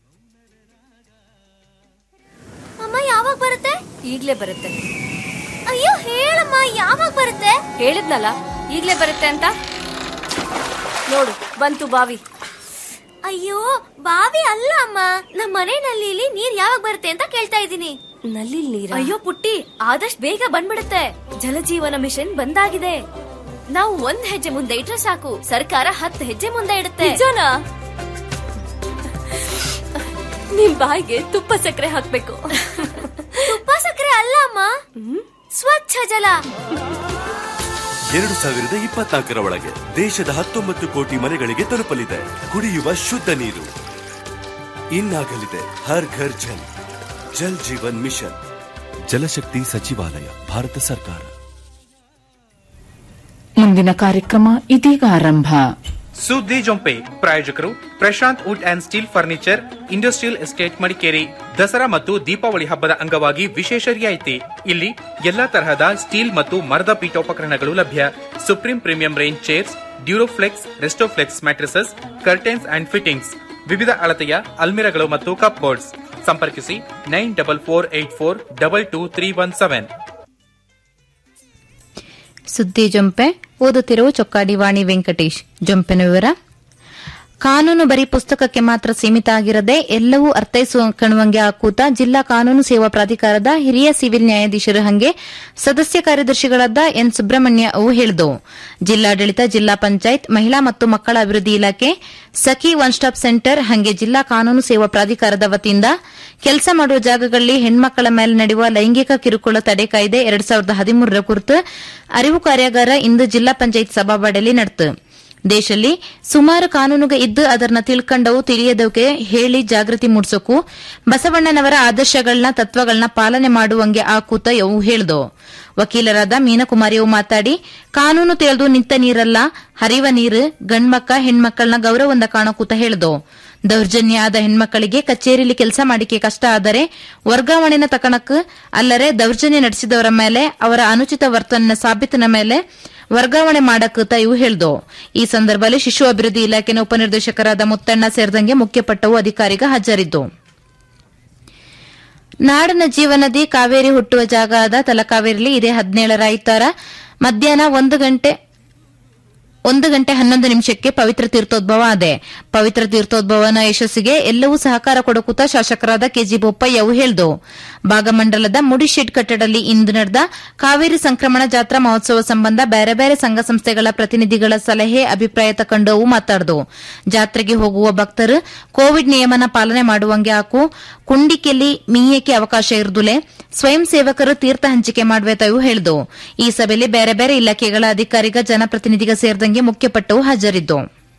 ಅಮ್ಮ ಯಾವಾಗ ಬರುತ್ತೆ ಈಗ್ಲೇ ಬರುತ್ತೆ ಅಯ್ಯೋ ಹೇಳಮ್ಮ ಯಾವಾಗ ಬರುತ್ತೆ ಹೇಳಿದ್ನಲ್ಲ ಈಗ್ಲೇ ಬರುತ್ತೆ ಅಂತ ನೋಡು ಬಂತು ಬಾವಿ ಅಯ್ಯೋ ಬಾವಿ ಅಲ್ಲ ಅಮ್ಮ ನಮ್ಮ ಮನೆ ನಲ್ಲಿಲಿ ನೀರ್ ಯಾವಾಗ ಬರುತ್ತೆ ಅಂತ ಕೇಳ್ತಾ ಇದ್ದೀನಿ ನಲ್ಲಿ ನೀರ ಅಯ್ಯೋ ಪುಟ್ಟಿ ಆದಷ್ಟು ಬೇಗ ಬಂದ್ಬಿಡುತ್ತೆ ಜಲಜೀವನ ಮಿಷನ್ ಬಂದಾಗಿದೆ ನಾವು ಒಂದ್ ಹೆಜ್ಜೆ ಮುಂದೆ ಇಟ್ರೆ ಸಾಕು ಸರ್ಕಾರ ಹತ್ತು ಹೆಜ್ಜೆ ಮುಂದೆ ಇಡುತ್ತೆ ನಿಜನಾ ನಿಮ್ ಬಾಯಿಗೆ ತುಪ್ಪ ಸಕ್ಕರೆ ಹಾಕ್ಬೇಕು ತುಪ್ಪ ಸಕ್ಕರೆ ಅಲ್ಲ ಅಮ್ಮ ಸ್ವಚ್ಛ ಜಲ ಎರಡು ಸಾವಿರದ ಇಪ್ಪತ್ನಾಲ್ಕರ ಒಳಗೆ ದೇಶದ ಹತ್ತೊಂಬತ್ತು ಕೋಟಿ ಮನೆಗಳಿಗೆ ತಲುಪಲಿದೆ ಕುಡಿಯುವ ಶುದ್ಧ ನೀರು ಇನ್ನಾಗಲಿದೆ ಹರ್ ಘರ್ ಜಲ್ ಜಲ್ ಜೀವನ್ ಮಿಷನ್ ಜಲಶಕ್ತಿ ಸಚಿವಾಲಯ ಭಾರತ ಸರ್ಕಾರ ಮುಂದಿನ ಕಾರ್ಯಕ್ರಮ ಇದೀಗ ಆರಂಭ ಸುದ್ದಿ ಜೊಂಪೆ ಪ್ರಾಯೋಜಕರು Prashant wood and steel furniture industrial estate Madikeri Dasara ಮತ್ತು ದೀಪಾವಳಿ ಹಬ್ಬದ ಅಂಗವಾಗಿ ವಿಶೇಷ ರಿಯಾಯಿತಿ ಇಲ್ಲಿ ಎಲ್ಲಾ ತರಹದ ಸ್ಟೀಲ್ ಮತ್ತು ಮರದ ಪೀಠೋಪಕರಣಗಳು ಲಭ್ಯ supreme premium range chairs Duroflex Restoflex mattresses curtains and fittings ವಿವಿಧ ಅಳತೆಯ ಅಲ್ಮಿರಗಳು ಮತ್ತು ಕಪ್ ಬೋರ್ಡ್ಸ್ ಸಂಪರ್ಕಿಸಿ nine double four eight four double two three one seven ಸುದ್ದಿ ಜೊಂಪೆ ಓದುತ್ತಿರುವ ಚೊಕ್ಕಾಡಿ ವಾಣಿ ವೆಂಕಟೇಶ್ ಜೊಂಪೆನ ವಿವರ ಕಾನೂನು ಬರೀ ಪುಸ್ತಕಕ್ಕೆ ಮಾತ್ರ ಸೀಮಿತ ಆಗಿರದೆ ಎಲ್ಲವೂ ಅರ್ಥೈಸುವ ಕಣುವಂಗೆ ಆಕೂತ ಜಿಲ್ಲಾ ಕಾನೂನು ಸೇವಾ ಪ್ರಾಧಿಕಾರದ ಹಿರಿಯ ಸಿವಿಲ್ ನ್ಯಾಯಾಧೀಶರು ಹಂಗೆ ಸದಸ್ಯ ಕಾರ್ಯದರ್ಶಿಗಳಾದ ಎನ್ ಸುಬ್ರಹ್ಮಣ್ಯ ಅವು ಹೇಳಿದವು ಜಿಲ್ಲಾಡಳಿತ ಜಿಲ್ಲಾ ಪಂಚಾಯತ್ ಮಹಿಳಾ ಮತ್ತು ಮಕ್ಕಳ ಅಭಿವೃದ್ಧಿ ಇಲಾಖೆ ಸಖಿ ಒನ್ ಸ್ಟಾಪ್ ಸೆಂಟರ್ ಹಂಗೆ ಜಿಲ್ಲಾ ಕಾನೂನು ಸೇವಾ ಪ್ರಾಧಿಕಾರದ ವತಿಯಿಂದ ಕೆಲಸ ಮಾಡುವ ಜಾಗಗಳಲ್ಲಿ ಹೆಣ್ಮಕ್ಕಳ ಮೇಲೆ ನಡೆಯುವ ಲೈಂಗಿಕ ಕಿರುಕುಳ ತಡೆ ಕಾಯ್ದೆ ಎರಡ್ ಸಾವಿರದ ಹದಿಮೂರರ ಕುರಿತು ಅರಿವು ಕಾರ್ಯಾಗಾರ ಇಂದು ಜಿಲ್ಲಾ ಪಂಚಾಯತ್ ಸಭಾವಾಡಿಯಲ್ಲಿ ನಡೆತು ದೇಶದಲ್ಲಿ ಸುಮಾರು ಕಾನೂನುಗ ಇದ್ದು ಅದನ್ನ ತಿಳ್ಕೊಂಡವು ತಿಳಿಯದವಕ್ಕೆ ಹೇಳಿ ಜಾಗೃತಿ ಮೂಡಿಸೋಕು ಬಸವಣ್ಣನವರ ಆದರ್ಶಗಳನ್ನ ತತ್ವಗಳನ್ನ ಪಾಲನೆ ಮಾಡುವಂಗೆ ಆ ಕೂತ ಅವು ಹೇಳ್ದು ವಕೀಲರಾದ ಮೀನಕುಮಾರಿಯವು ಮಾತಾಡಿ ಕಾನೂನು ತಿಳಿದು ನಿಂತ ನೀರಲ್ಲ ಹರಿವ ನೀರು ಗಂಡ್ಮಕ್ಕ ಹೆಣ್ಮಕ್ಕಳನ್ನ ಗೌರವದಿಂದ ಕಾಣೋ ಕೂತ ಹೇಳ್ದು ದೌರ್ಜನ್ಯ ಆದ ಹೆಣ್ಮಕ್ಕಳಿಗೆ ಕಚೇರಿಯಲ್ಲಿ ಕೆಲಸ ಮಾಡಿಕೆ ಕಷ್ಟ ಆದರೆ ವರ್ಗಾವಣೆನ ತಕಣಕ್ ಅಲ್ಲರೆ ದೌರ್ಜನ್ಯ ನಡೆಸಿದವರ ಮೇಲೆ ಅವರ ಅನುಚಿತ ವರ್ತನೆ ಸಾಬೀತಿನ ಮೇಲೆ ವರ್ಗಾವಣೆ ಮಾಡಕ್ ಇವು ಹೇಳ್ದು ಈ ಸಂದರ್ಭದಲ್ಲಿ ಶಿಶು ಅಭಿವೃದ್ಧಿ ಇಲಾಖೆನ ಉಪನಿರ್ದೇಶಕರಾದ ಮುತ್ತಣ್ಣ ಸೇರಿದಂಗೆ ಮುಖ್ಯಪಟ್ಟವು ಅಧಿಕಾರಿಗ ಹಾಜರಿದ್ದು ನಾಡಿನ ಜೀವನದಿ ಕಾವೇರಿ ಹುಟ್ಟುವ ಜಾಗ ಆದ ತಲಕಾವೇರಿಯಲ್ಲಿ ಇದೇ ಹದಿನೇಳರ ಐತಾರ ಮಧ್ಯಾಹ್ನ ಒಂದು ಗಂಟೆ ಒಂದು ಗಂಟೆ ಹನ್ನೊಂದು ನಿಮಿಷಕ್ಕೆ ಪವಿತ್ರ ತೀರ್ಥೋದ್ಭವ ಆದೆ ಪವಿತ್ರ ತೀರ್ಥೋದ್ಭವನ ಯಶಸ್ಸಿಗೆ ಎಲ್ಲವೂ ಸಹಕಾರ ಕೊಡಕುತ್ತ ಶಾಸಕರಾದ ಕೆಜಿ ಬೋಪಯ್ಯವು ಹೇಳ್ದು ಭಾಗಮಂಡಲದ ಮುಡಿಶೆಡ್ ಕಟ್ಟಡದಲ್ಲಿ ಇಂದು ನಡೆದ ಕಾವೇರಿ ಸಂಕ್ರಮಣ ಜಾತ್ರಾ ಮಹೋತ್ಸವ ಸಂಬಂಧ ಬೇರೆ ಬೇರೆ ಸಂಘ ಸಂಸ್ಥೆಗಳ ಪ್ರತಿನಿಧಿಗಳ ಸಲಹೆ ಅಭಿಪ್ರಾಯ ತಕೊಂಡು ಅವು ಮಾತಾಡ್ದು ಜಾತ್ರೆಗೆ ಹೋಗುವ ಭಕ್ತರು ಕೋವಿಡ್ ನಿಯಮನ ಪಾಲನೆ ಮಾಡುವಂಗೆ ಹಾಕು ಕುಂಡಿಕೆಯಲ್ಲಿ ಮೀಯಕ್ಕೆ ಅವಕಾಶ ಇರುದುಲೆ ಸ್ವಯಂ ಸೇವಕರು ತೀರ್ಥ ಹಂಚಿಕೆ ಮಾಡುವೆತವು ಹೇಳ್ದು ಈ ಸಭೆಯಲ್ಲಿ ಬೇರೆ ಬೇರೆ ಇಲಾಖೆಗಳ ಅಧಿಕಾರಿಗ ಜನಪ್ರತಿನಿಧಿಗ ಸೇರಿದಂಗೆ ಮುಖ್ಯಪಟ್ಟವು ಹಾಜರಿದ್ದು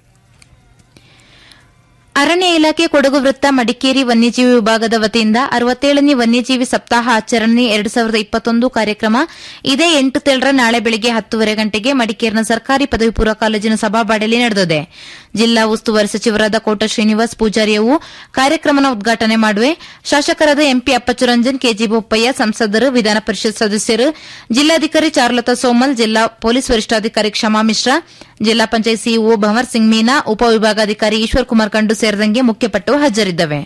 ಅರಣ್ಯ ಇಲಾಖೆ ಕೊಡಗು ವೃತ್ತ ಮಡಿಕೇರಿ ವನ್ಯಜೀವಿ ವಿಭಾಗದ ವತಿಯಿಂದ ಅರವತ್ತೇಳನೇ ವನ್ಯಜೀವಿ ಸಪ್ತಾಹ ಆಚರಣೆ ಎರಡು ಸಾವಿರದ ಇಪ್ಪತ್ತೊಂದು ಕಾರ್ಯಕ್ರಮ ಇದೇ ಎಂಟು ತೇಳರ ನಾಳೆ ಬೆಳಗ್ಗೆ ಹತ್ತುವರೆ ಗಂಟೆಗೆ ಮಡಿಕೇರಿನ ಸರ್ಕಾರಿ ಪದವಿ ಪೂರ್ವ ಕಾಲೇಜಿನ ಸಭಾಬಾಡಿಯಲ್ಲಿ ನಡೆದಿದೆ ಜಿಲ್ಲಾ ಉಸ್ತುವಾರಿ ಸಚಿವರಾದ ಕೋಟ ಶ್ರೀನಿವಾಸ್ ಪೂಜಾರಿಯವು ಕಾರ್ಯಕ್ರಮನ ಉದ್ಘಾಟನೆ ಮಾಡುವೆ ಶಾಸಕರಾದ ಎಂಪಿ ಅಪ್ಪಚ್ಚುರಂಜನ್ ಕೆಜಿ ಬೋಪಯ್ಯ ಸಂಸದರು ವಿಧಾನ ಪರಿಷತ್ ಸದಸ್ಯರು ಜಿಲ್ಲಾಧಿಕಾರಿ ಚಾರುಲತಾ ಸೋಮಲ್ ಜಿಲ್ಲಾ ಪೊಲೀಸ್ ವರಿಷ್ಠಾಧಿಕಾರಿ ಕ್ಷಮಾ ಮಿಶ್ರಾ ಜಿಲ್ಲಾ ಪಂಚಾಯತ್ ಸಿಇಒ ಭಂವರ್ ಸಿಂಗ್ ಮೀನಾ ಉಪವಿಭಾಗಾಧಿಕಾರಿ ಈಶ್ವರ್ ಕುಮಾರ್ ಕಂಡು ಸೇರಿದಂಗೆ ಮುಖ್ಯಪಟ್ಟು ಹಾಜರಿದ್ದವೆ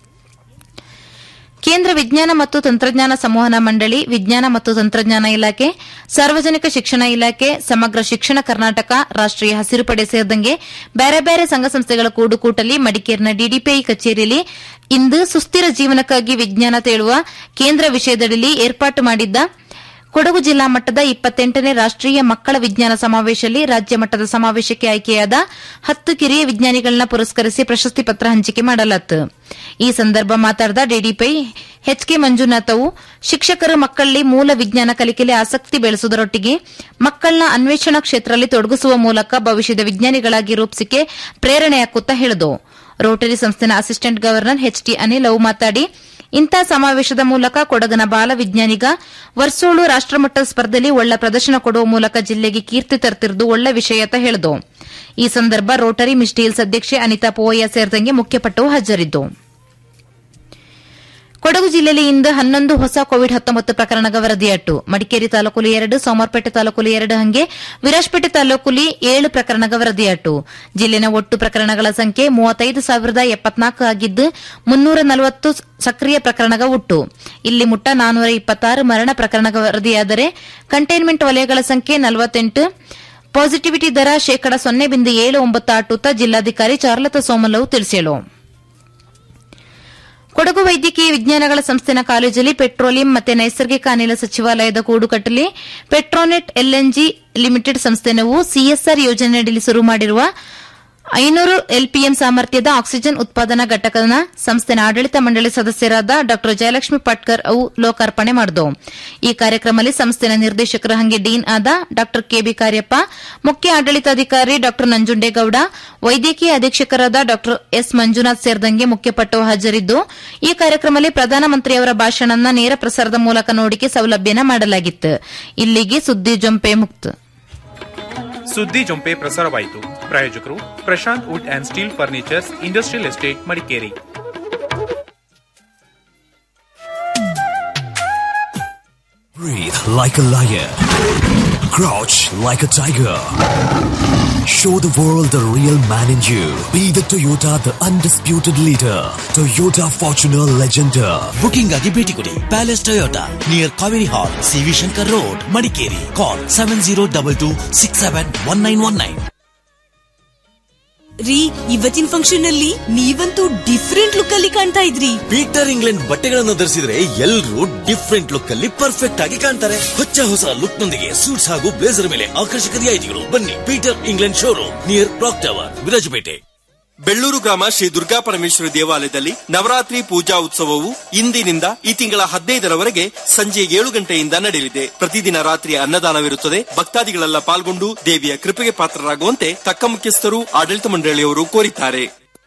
ಕೇಂದ್ರ ವಿಜ್ಞಾನ ಮತ್ತು ತಂತ್ರಜ್ಞಾನ ಸಂವಹನ ಮಂಡಳಿ ವಿಜ್ಞಾನ ಮತ್ತು ತಂತ್ರಜ್ಞಾನ ಇಲಾಖೆ ಸಾರ್ವಜನಿಕ ಶಿಕ್ಷಣ ಇಲಾಖೆ ಸಮಗ್ರ ಶಿಕ್ಷಣ ಕರ್ನಾಟಕ ರಾಷ್ಟೀಯ ಹಸಿರು ಪಡೆ ಸೇರಿದಂಗೆ ಬೇರೆ ಬೇರೆ ಸಂಘ ಸಂಸ್ಥೆಗಳ ಕೂಡುಕೂಟಲಿ ಮಡಿಕೇರಿನ ಡಿಡಿಪಿಐ ಕಚೇರಿಯಲ್ಲಿ ಇಂದು ಸುಸ್ಥಿರ ಜೀವನಕ್ಕಾಗಿ ವಿಜ್ಞಾನ ತೇಳುವ ಕೇಂದ್ರ ವಿಷಯದಡಿ ಏರ್ಪಾಟು ಮಾಡಿದ್ದ ಕೊಡಗು ಜಿಲ್ಲಾ ಮಟ್ಟದ ಇಪ್ಪತ್ತೆಂಟನೇ ರಾಷ್ಟೀಯ ಮಕ್ಕಳ ವಿಜ್ಞಾನ ಸಮಾವೇಶದಲ್ಲಿ ರಾಜ್ಯ ಮಟ್ಟದ ಸಮಾವೇಶಕ್ಕೆ ಆಯ್ಕೆಯಾದ ಹತ್ತು ಕಿರಿಯ ವಿಜ್ಞಾನಿಗಳನ್ನ ಪುರಸ್ಕರಿಸಿ ಪ್ರಶಸ್ತಿ ಪತ್ರ ಹಂಚಿಕೆ ಮಾಡಲಾಯಿತು ಈ ಸಂದರ್ಭ ಮಾತನಾಡಿದ ಡಿಡಿಪಿ ಎಚ್ಕೆ ಮಂಜುನಾಥ್ ಅವು ಶಿಕ್ಷಕರು ಮಕ್ಕಳಲ್ಲಿ ಮೂಲ ವಿಜ್ಞಾನ ಕಲಿಕೆಯಲ್ಲಿ ಆಸಕ್ತಿ ಬೆಳೆಸುವುದರೊಟ್ಟಿಗೆ ಮಕ್ಕಳನ್ನ ಅನ್ವೇಷಣಾ ಕ್ಷೇತ್ರದಲ್ಲಿ ತೊಡಗಿಸುವ ಮೂಲಕ ಭವಿಷ್ಯದ ವಿಜ್ಞಾನಿಗಳಾಗಿ ರೂಪಿಸಿಕೆ ಪ್ರೇರಣೆಯಾಕುತ್ತಾ ಹೇಳಿದು ರೋಟರಿ ಸಂಸ್ಥೆನ ಅಸಿಸ್ಟೆಂಟ್ ಗವರ್ನರ್ ಎಚ್ಟಿ ಅನಿಲ್ ಅವು ಮಾತಾಡಿ ಇಂಥ ಸಮಾವೇಶದ ಮೂಲಕ ಕೊಡಗನ ಬಾಲ ವಿಜ್ಞಾನಿಗ ವರ್ಸೋಳು ರಾಷ್ಟಮಟ್ಟದ ಸ್ಪರ್ಧೆಯಲ್ಲಿ ಒಳ್ಳೆ ಪ್ರದರ್ಶನ ಕೊಡುವ ಮೂಲಕ ಜಿಲ್ಲೆಗೆ ಕೀರ್ತಿ ತರ್ತಿರುವುದು ಒಳ್ಳೆ ವಿಷಯ ಅಂತ ಹೇಳಿದು ಈ ಸಂದರ್ಭ ರೋಟರಿ ಮಿಸ್ಟೀಲ್ಸ್ ಅಧ್ಯಕ್ಷೆ ಅನಿತಾ ಪೋಯ್ಯ ಸೇರಿದಂಗೆ ಮುಖ್ಯಪಟ್ಟವು ಹಾಜರಿದ್ದು ಕೊಡಗು ಜಿಲ್ಲೆಯಲ್ಲಿ ಇಂದು ಹನ್ನೊಂದು ಹೊಸ ಕೋವಿಡ್ ಹತ್ತೊಂಬತ್ತು ಪ್ರಕರಣಗಳ ವರದಿಯಾಟು ಮಡಿಕೇರಿ ತಾಲೂಕುಲಿ ಎರಡು ಸೋಮವಾರಪೇಟೆ ತಾಲೂಕುಲಿ ಎರಡು ಹಂಗೆ ವಿರಾಜಪೇಟೆ ತಾಲೂಕುಲಿ ಏಳು ಪ್ರಕರಣಗಳ ವರದಿಯಾಟು ಜಿಲ್ಲೆನ ಒಟ್ಟು ಪ್ರಕರಣಗಳ ಸಂಖ್ಯೆ ಮೂವತ್ತೈದು ಸಾವಿರದ ಎಪ್ಪತ್ನಾಲ್ಕು ಆಗಿದ್ದು ಮುನ್ನೂರ ನಲವತ್ತು ಸಕ್ರಿಯ ಪ್ರಕರಣಗಳ ಒಟ್ಟು ಇಲ್ಲಿ ಮುಟ್ಟ ನಾನೂರ ಇಪ್ಪತ್ತಾರು ಮರಣ ಪ್ರಕರಣಗಳ ವರದಿಯಾದರೆ ಕಂಟೈನ್ಮೆಂಟ್ ವಲಯಗಳ ಸಂಖ್ಯೆ ನಲವತ್ತೆಂಟು ಪಾಸಿಟಿವಿಟಿ ದರ ಶೇಕಡ ಸೊನ್ನೆ ಬಿಂದು ಏಳು ಒಂಬತ್ತು ಆಟುತ್ತಾ ಜಿಲ್ಲಾಧಿಕಾರಿ ಚಾರ್ಲತಾ ಸೋಮಲವು ತಿಳಿಸಿದರು ಕೊಡಗು ವೈದ್ಯಕೀಯ ವಿಜ್ಞಾನಗಳ ಸಂಸ್ಥೆನ ಕಾಲೇಜಲ್ಲಿ ಪೆಟ್ರೋಲಿಯಂ ಮತ್ತು ನೈಸರ್ಗಿಕ ಅನಿಲ ಸಚಿವಾಲಯದ ಕೂಡುಕಟ್ಟಲಿ ಪೆಟ್ರೋನೆಟ್ ಎಲ್ಎನ್ಜಿ ಲಿಮಿಟೆಡ್ ಸಂಸ್ಥೆನವು ಸಿಎಸ್ಆರ್ ಯೋಜನೆಯಡಿ ಶುರು ಮಾಡಿರುವ ಐನೂರು ಎಲ್ಪಿಎಂ ಸಾಮರ್ಥ್ಯದ ಆಕ್ಸಿಜನ್ ಉತ್ಪಾದನಾ ಘಟಕದ ಸಂಸ್ಥೆನ ಆಡಳಿತ ಮಂಡಳಿ ಸದಸ್ಯರಾದ ಡಾ ಜಯಲಕ್ಷ್ಮಿ ಪಟ್ಕರ್ ಅವು ಲೋಕಾರ್ಪಣೆ ಮಾಡಿದವು ಈ ಕಾರ್ಯಕ್ರಮದಲ್ಲಿ ಸಂಸ್ಥೆನ ನಿರ್ದೇಶಕರ ಹಂಗೆ ಡೀನ್ ಆದ ಡಾ ಕೆಬಿ ಕಾರ್ಯಪ್ಪ ಮುಖ್ಯ ಆಡಳಿತಾಧಿಕಾರಿ ಡಾ ನಂಜುಂಡೇಗೌಡ ವೈದ್ಯಕೀಯ ಅಧೀಕ್ಷಕರಾದ ಡಾ ಎಸ್ ಮಂಜುನಾಥ್ ಸೇರಿದಂಗೆ ಮುಖ್ಯಪಟ್ಟವು ಹಾಜರಿದ್ದು ಈ ಕಾರ್ಯಕ್ರಮದಲ್ಲಿ ಪ್ರಧಾನಮಂತ್ರಿಯವರ ಭಾಷಣನ ನೇರ ಪ್ರಸಾರದ ಮೂಲಕ ನೋಡಿಕೆ ಸೌಲಭ್ಯನ ಮಾಡಲಾಗಿತ್ತು ಇಲ್ಲಿಗೆ ಸುದ್ದಿ ಜೊಂಪೆ ಮುಕ್ತ ಸುದ್ದಿ ಜೊಂಪೆ ಪ್ರಸಾರವಾಯಿತು ಪ್ರಾಯೋಜಕರು Prashant wood and steel furnitures industrial estate Madikeri Breathe like a lion. Crouch like a tiger. Show the world the real man in you. Be the Toyota, the undisputed leader. Toyota Fortuner Legender. Booking ಆಗಿ ಭೇಟಿ ಕೊಡಿ palace Toyota near Kaveri hall C V Shankar road Madikeri call seven zero double two six seven one nine one nine ರೀ ಇವತ್ತಿನ function ಅಲ್ಲಿ ನೀವಂತೂ different look ಅಲ್ಲಿ ಕಾಣ್ತಾ ಇದ್ರಿ ಪೀಟರ್ ಇಂಗ್ಲೆಂಡ್ ಬಟ್ಟೆಗಳನ್ನು ಧರಿಸಿದ್ರೆ ಎಲ್ಲರೂ ಡಿಫ್ರೆಂಟ್ ಲುಕ್ ಅಲ್ಲಿ ಪರ್ಫೆಕ್ಟ್ ಆಗಿ ಕಾಣ್ತಾರೆ ಹೊಚ್ಚ ಹೊಸ ಲುಕ್ ನೊಂದಿಗೆ ಸೂಟ್ಸ್ ಹಾಗೂ ಬ್ಲೇಸರ್ ಮೇಲೆ ಆಕರ್ಷಕ ರಿಯಾಯಿತಿಗಳು ಬನ್ನಿ Peter England showroom near clock tower Virajpet Bellur ಗ್ರಾಮ ಶ್ರೀ ದುರ್ಗಾ ಪರಮೇಶ್ವರಿ ದೇವಾಲಯದಲ್ಲಿ ನವರಾತ್ರಿ ಪೂಜಾ ಉತ್ಸವವು ಇಂದಿನಿಂದ ಈ ತಿಂಗಳ ಹದಿನೈದರವರೆಗೆ ಸಂಜೆ ಏಳು ಗಂಟೆಯಿಂದ ನಡೆಯಲಿದೆ ಪ್ರತಿದಿನ ರಾತ್ರಿ ಅನ್ನದಾನವಿರುತ್ತದೆ ಭಕ್ತಾದಿಗಳೆಲ್ಲ ಪಾಲ್ಗೊಂಡು ದೇವಿಯ ಕೃಪೆಗೆ ಪಾತ್ರರಾಗುವಂತೆ ತಕ್ಕ ಮುಖ್ಯಸ್ಥರು ಆಡಳಿತ ಮಂಡಳಿಯವರು ಕೋರಿದ್ದಾರೆ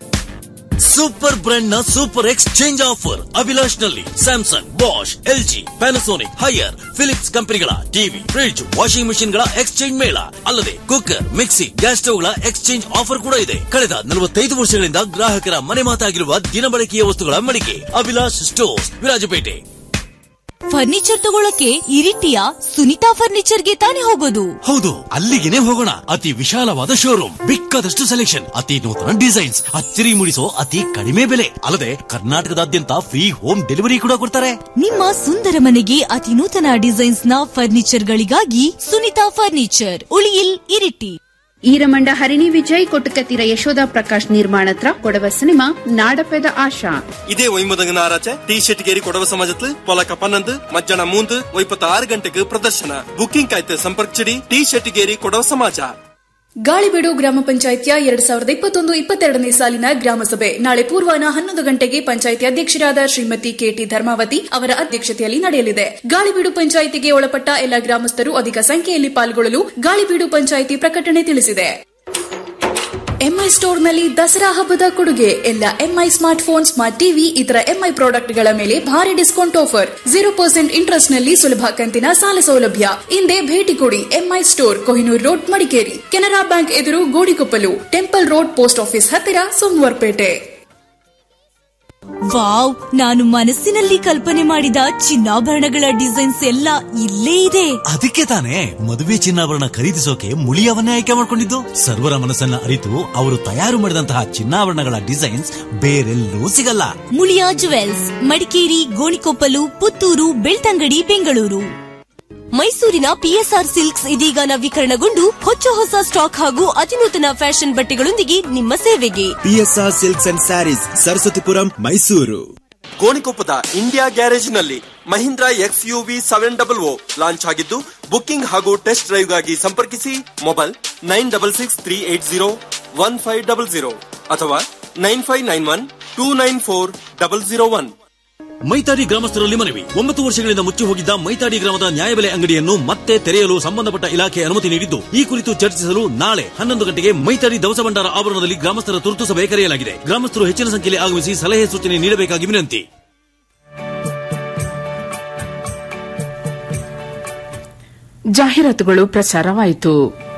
ಸೂಪರ್ ಬ್ರ್ಯಾಂಡ್ ನ ಸೂಪರ್ ಎಕ್ಸ್ಚೇಂಜ್ ಆಫರ್ ಅಭಿಲಾಷ್ ನಲ್ಲಿ Samsung Bosch LG Panasonic Haier Philips ಕಂಪನಿಗಳ ಟಿವಿ ಫ್ರಿಡ್ಜ್ ವಾಷಿಂಗ್ ಮೆಷಿನ್ ಗಳ ಎಕ್ಸ್ಚೇಂಜ್ ಮೇಳ ಅಲ್ಲದೆ ಕುಕ್ಕರ್ ಮಿಕ್ಸಿ ಗ್ಯಾಸ್ ಸ್ಟವ್ ಗಳ ಎಕ್ಸ್ಚೇಂಜ್ ಆಫರ್ ಕೂಡ ಇದೆ ಕಳೆದ ನಲವತ್ತೈದು ವರ್ಷಗಳಿಂದ ಗ್ರಾಹಕರ ಮನೆ ಮಾತಾಗಿರುವ ದಿನಬಳಕೆಯ ವಸ್ತುಗಳ ಮಳಿಗೆ ಅಭಿಲಾಷ್ ಸ್ಟೋರ್ಸ್ ವಿರಾಜಪೇಟೆ ಫರ್ನಿಚರ್ ತಗೊಳಕ್ಕೆ ಇರಿಟಿಯ ಸುನಿತಾ ಫರ್ನಿಚರ್ಗೆ ತಾನೇ ಹೋಗೋದು ಹೌದು ಅಲ್ಲಿಗೆನೆ ಹೋಗೋಣ ಅತಿ ವಿಶಾಲವಾದ ಶೋರೂಮ್ ಬೇಕಾದಷ್ಟು ಸೆಲೆಕ್ಷನ್ ಅತಿ ನೂತನ ಡಿಸೈನ್ಸ್ ಅಚ್ಚರಿ ಮೂಡಿಸೋ ಅತಿ ಕಡಿಮೆ ಬೆಲೆ ಅಲ್ಲದೆ ಕರ್ನಾಟಕದಾದ್ಯಂತ ಫ್ರೀ ಹೋಮ್ ಡೆಲಿವರಿ ಕೂಡ ಕೊಡ್ತಾರೆ ನಿಮ್ಮ ಸುಂದರ ಮನೆಗೆ ಅತಿ ನೂತನ ಡಿಸೈನ್ಸ್ ನ ಫರ್ನಿಚರ್ ಗಳಿಗಾಗಿ ಸುನಿತಾ ಫರ್ನಿಚರ್ ಉಳಿಯಿಲ್ ಇರಿಟಿ ಈರಮಂಡ ಹರಿಣಿ ವಿಜಯ್ ಕೊಟ್ಟಕತ್ತಿರ ಯಶೋಧ ಪ್ರಕಾಶ್ ನಿರ್ಮಾಣತ್ರ ಕೊಡವ ಸಿನಿಮಾ ನಾಡಪೆದ ಆಶಾ இதே ஒய்முதங்கனாராச்ச டி ஷெட்டிகேரி கொடவ சமாஜத்தில் பொலக்க பன்னெண்டு மத்தியான மூந்து ஒய்பத்த ஆறு ಗಂಟೆಗೆ ಪ್ರದರ್ಶನ ಬುಕಿಂಗ್ ಆಯ್ತು ಸಂಪರ್ಕಿಸಿಡಿ ಟಿ ಶೆಟ್ಟಿಗೇರಿ ಕೊಡವ ಸಮಾಜ ಗಾಳಿಬೀಡು ಗ್ರಾಮ ಪಂಚಾಯಿತಿಯ ಎರಡ್ ಸಾವಿರದ ಇಪ್ಪತ್ತೊಂದು ಇಪ್ಪತ್ತೆರಡನೇ ಸಾಲಿನ ಗ್ರಾಮ ಸಭೆ ನಾಳೆ ಪೂರ್ವಾಹ್ನ ಹನ್ನೊಂದು ಗಂಟೆಗೆ ಪಂಚಾಯಿತಿ ಅಧ್ಯಕ್ಷರಾದ ಶ್ರೀಮತಿ ಕೆಟಿ ಧರ್ಮಾವತಿ ಅವರ ಅಧ್ಯಕ್ಷತೆಯಲ್ಲಿ ನಡೆಯಲಿದೆ ಗಾಳಿಬೀಡು ಪಂಚಾಯಿತಿಗೆ ಒಳಪಟ್ಟ ಎಲ್ಲ ಗ್ರಾಮಸ್ಥರು ಅಧಿಕ ಸಂಖ್ಯೆಯಲ್ಲಿ ಪಾಲ್ಗೊಳ್ಳಲು ಗಾಳಿಬೀಡು ಪಂಚಾಯಿತಿ ಪ್ರಕಟಣೆ ತಿಳಿಸಿದೆ ಎಂಐ ಸ್ಟೋರ್ನಲ್ಲಿ ದಸರಾ ಹಬ್ಬದ ಕೊಡುಗೆ ಎಲ್ಲ Mi smart phone smart TV ಇತರ ಎಂಐ ಪ್ರಾಡಕ್ಟ್ಗಳ ಮೇಲೆ ಭಾರಿ discount offer zero percent interest ನಲ್ಲಿ ಸುಲಭ ಕಂತಿನ ಸಾಲ ಸೌಲಭ್ಯ ಹಿಂದೆ ಭೇಟಿ ಕೊಡಿ Mi store Kohinoor road Madikeri Canara bank ಎದುರು Godikoppalu temple road post office ಹತ್ತಿರ ಸೋಮವಾರಪೇಟೆ ವಾವ್ ನಾನು ಮನಸ್ಸಿನಲ್ಲಿ ಕಲ್ಪನೆ ಮಾಡಿದ ಚಿನ್ನಾಭರಣಗಳ ಡಿಸೈನ್ಸ್ ಎಲ್ಲ ಇಲ್ಲೇ ಇದೆ ಅದಕ್ಕೆ ತಾನೇ ಮದುವೆ ಚಿನ್ನಾಭರಣ ಖರೀದಿಸೋಕೆ ಮುಳಿಯವನ್ನೇ ಆಯ್ಕೆ ಮಾಡಿಕೊಂಡಿದ್ದು ಸರ್ವರ ಮನಸ್ಸನ್ನ ಅರಿತು ಅವರು ತಯಾರು ಮಾಡಿದಂತಹ ಚಿನ್ನಾಭರಣಗಳ ಡಿಸೈನ್ಸ್ ಬೇರೆಲ್ಲೂ ಸಿಗಲ್ಲ ಮುಳಿಯಾ ಜುವೆಲ್ಸ್ ಮಡಿಕೇರಿ ಗೋಣಿಕೊಪ್ಪಲು ಪುತ್ತೂರು ಬೆಳ್ತಂಗಡಿ ಬೆಂಗಳೂರು ಮೈಸೂರಿನ ಪಿಎಸ್ಆರ್ ಸಿಲ್ಕ್ಸ್ ಇದೀಗ ನವೀಕರಣಗೊಂಡು ಹೊಚ್ಚ ಹೊಸ ಸ್ಟಾಕ್ ಹಾಗೂ ಅತಿನೂತನ ಫ್ಯಾಷನ್ ಬಟ್ಟೆಗಳೊಂದಿಗೆ ನಿಮ್ಮ ಸೇವೆಗೆ PSR silks and sarees Saraswathipuram Mysuru ಗೋಣಿಕೊಪ್ಪದ ಇಂಡಿಯಾ ಗ್ಯಾರೇಜ್ನಲ್ಲಿ Mahindra X U V seven double O launch ಆಗಿದ್ದು ಬುಕಿಂಗ್ ಹಾಗೂ ಟೆಸ್ಟ್ ಡ್ರೈವ್ಗಾಗಿ ಸಂಪರ್ಕಿಸಿ mobile nine double six three eight zero one five double zero ಅಥವಾ nine five nine one two nine four double zero one Maithadi ಗ್ರಾಮಸ್ಥರಲ್ಲಿ ಮನವಿ ಒಂಬತ್ತು ವರ್ಷಗಳಿಂದ ಮುಚ್ಚಿ ಹೋಗಿದ್ದ ಮೈತಾಡಿ ಗ್ರಾಮದ ನ್ಯಾಯಬೆಲೆ ಅಂಗಡಿಯನ್ನು ಮತ್ತೆ ತೆರೆಯಲು ಸಂಬಂಧಪಟ್ಟ ಇಲಾಖೆ ಅನುಮತಿ ನೀಡಿದ್ದು ಈ ಕುರಿತು ಚರ್ಚಿಸಲು ನಾಳೆ ಹನ್ನೊಂದು ಗಂಟೆಗೆ ಮೈತಾಡಿ ದವಸ ಭಂಡಾರ ಆವರಣದಲ್ಲಿ ಗ್ರಾಮಸ್ಥರ ತುರ್ತು ಸಭೆ ಕರೆಯಲಾಗಿದೆ ಗ್ರಾಮಸ್ಥರು ಹೆಚ್ಚಿನ ಸಂಖ್ಯೆಯಲ್ಲಿ ಆಗಮಿಸಿ ಸಲಹೆ ಸೂಚನೆ ನೀಡಬೇಕಾಗಿ ವಿನಂತಿ ಜಾಹೀರಾತುಗಳು ಪ್ರಸಾರವಾಯಿತು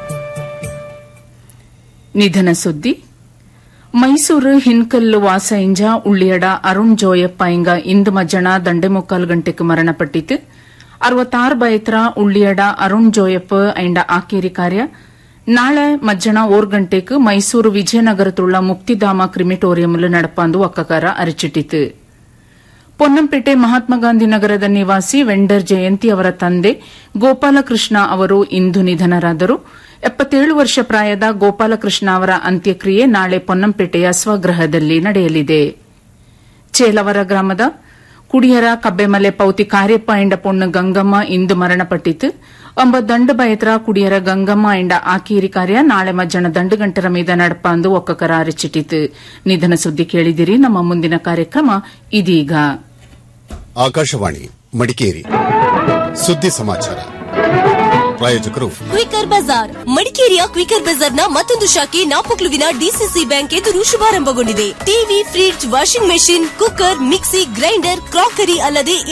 ನಿಧನ ಸುದ್ದಿ ಮೈಸೂರು ಹಿನ್ಕಲ್ಲು ವಾಸ ಇಂಜ ಉಳ್ಳಿಯಡ ಅರುಣ್ ಜೋಯಪ್ಪ ಇಂಗ ಇಂದು ಮಜ್ಜಣ ದಂಡೆ ಮುಕ್ಕಾಲು ಗಂಟೆಗೆ ಮರಣಪಟ್ಟಿತು ಅರವತ್ತಾರು ಬಯತ್ರ ಉಳ್ಳಿಯಡ ಅರುಣ್ ಜೋಯಪ್ಪ ಐಂಡ ಆಕೇರಿ ಕಾರ್ಯ ನಾಳೆ ಮಜ್ಜಣ ಓರ್ ಗಂಟೆಗೆ ಮೈಸೂರು ವಿಜಯನಗರತುಳ್ಳ ಮುಕ್ತಿಧಾಮ ಕ್ರಿಮಿಟೋರಿಯಂಲು ನಡಪಾಂದು ಒಕ್ಕಕಾರ ಅರಚಿಟ್ಟಿತು ಪೊನ್ನಂಪೇಟೆ ಮಹಾತ್ಮ ಗಾಂಧಿ ನಗರದ ನಿವಾಸಿ ವೆಂಡರ್ ಜಯಂತಿ ಅವರ ತಂದೆ ಗೋಪಾಲಕೃಷ್ಣ ಅವರು ಇಂದು ನಿಧನರಾದರು ಎಪ್ಪತ್ತೇಳು ವರ್ಷ ಪ್ರಾಯದ ಗೋಪಾಲಕೃಷ್ಣ ಅವರ ಅಂತ್ಯಕ್ರಿಯೆ ನಾಳೆ ಪೊನ್ನಂಪೇಟೆಯ ಸ್ವಗೃಹದಲ್ಲಿ ನಡೆಯಲಿದೆ ಚೇಲವರ ಗ್ರಾಮದ ಕುಡಿಯರ ಕಬ್ಬೆಮಲೆ ಪೌತಿ ಕಾರ್ಯಪ್ಪ ಎಂಡ ಪೊಣ್ಣು ಗಂಗಮ್ಮ ಇಂದು ಮರಣಪಟ್ಟಿತು ಅಂಬ ದಂಡ ಬಯತ್ರ ಕುಡಿಯರ ಗಂಗಮ್ಮ ಎಂಡ ಆಕೀರಿ ಕಾರ್ಯ ನಾಳೆ ಮಧ್ಯಾಹ್ನ ದಂಡು ಗಂಟರ ಮೀದ ನಡಪಂದು ಒಕ್ಕಕರ ಅರಚಿಟ್ಟಿತು ನಿಧನ ಸುದ್ದಿ ಕೇಳಿದಿರಿ ನಮ್ಮ ಮುಂದಿನ ಕಾರ್ಯಕ್ರಮ ಇದೀಗ ಆಕಾಶವಾಣಿ ಮಡಿಕೇರಿ ಸುದ್ದಿ ಸಮಾಚಾರ ಪ್ರಾಯೋಜಕರು ಕ್ವಿಕರ್ ಬಜಾರ್ ಮಡಿಕೇರಿಯ ಕ್ವಿಕರ್ ಬಜಾರ್ನ ಮತ್ತೊಂದು ಶಾಖೆ ನಾಪಕ್ಲುವಿನ ಡಿಸಿಸಿ ಬ್ಯಾಂಕ್ ಎದುರು ಶುಭಾರಂಭಗೊಂಡಿದೆ TV fridge washing machine cooker mixie grinder crockery ಅಲ್ಲದೆ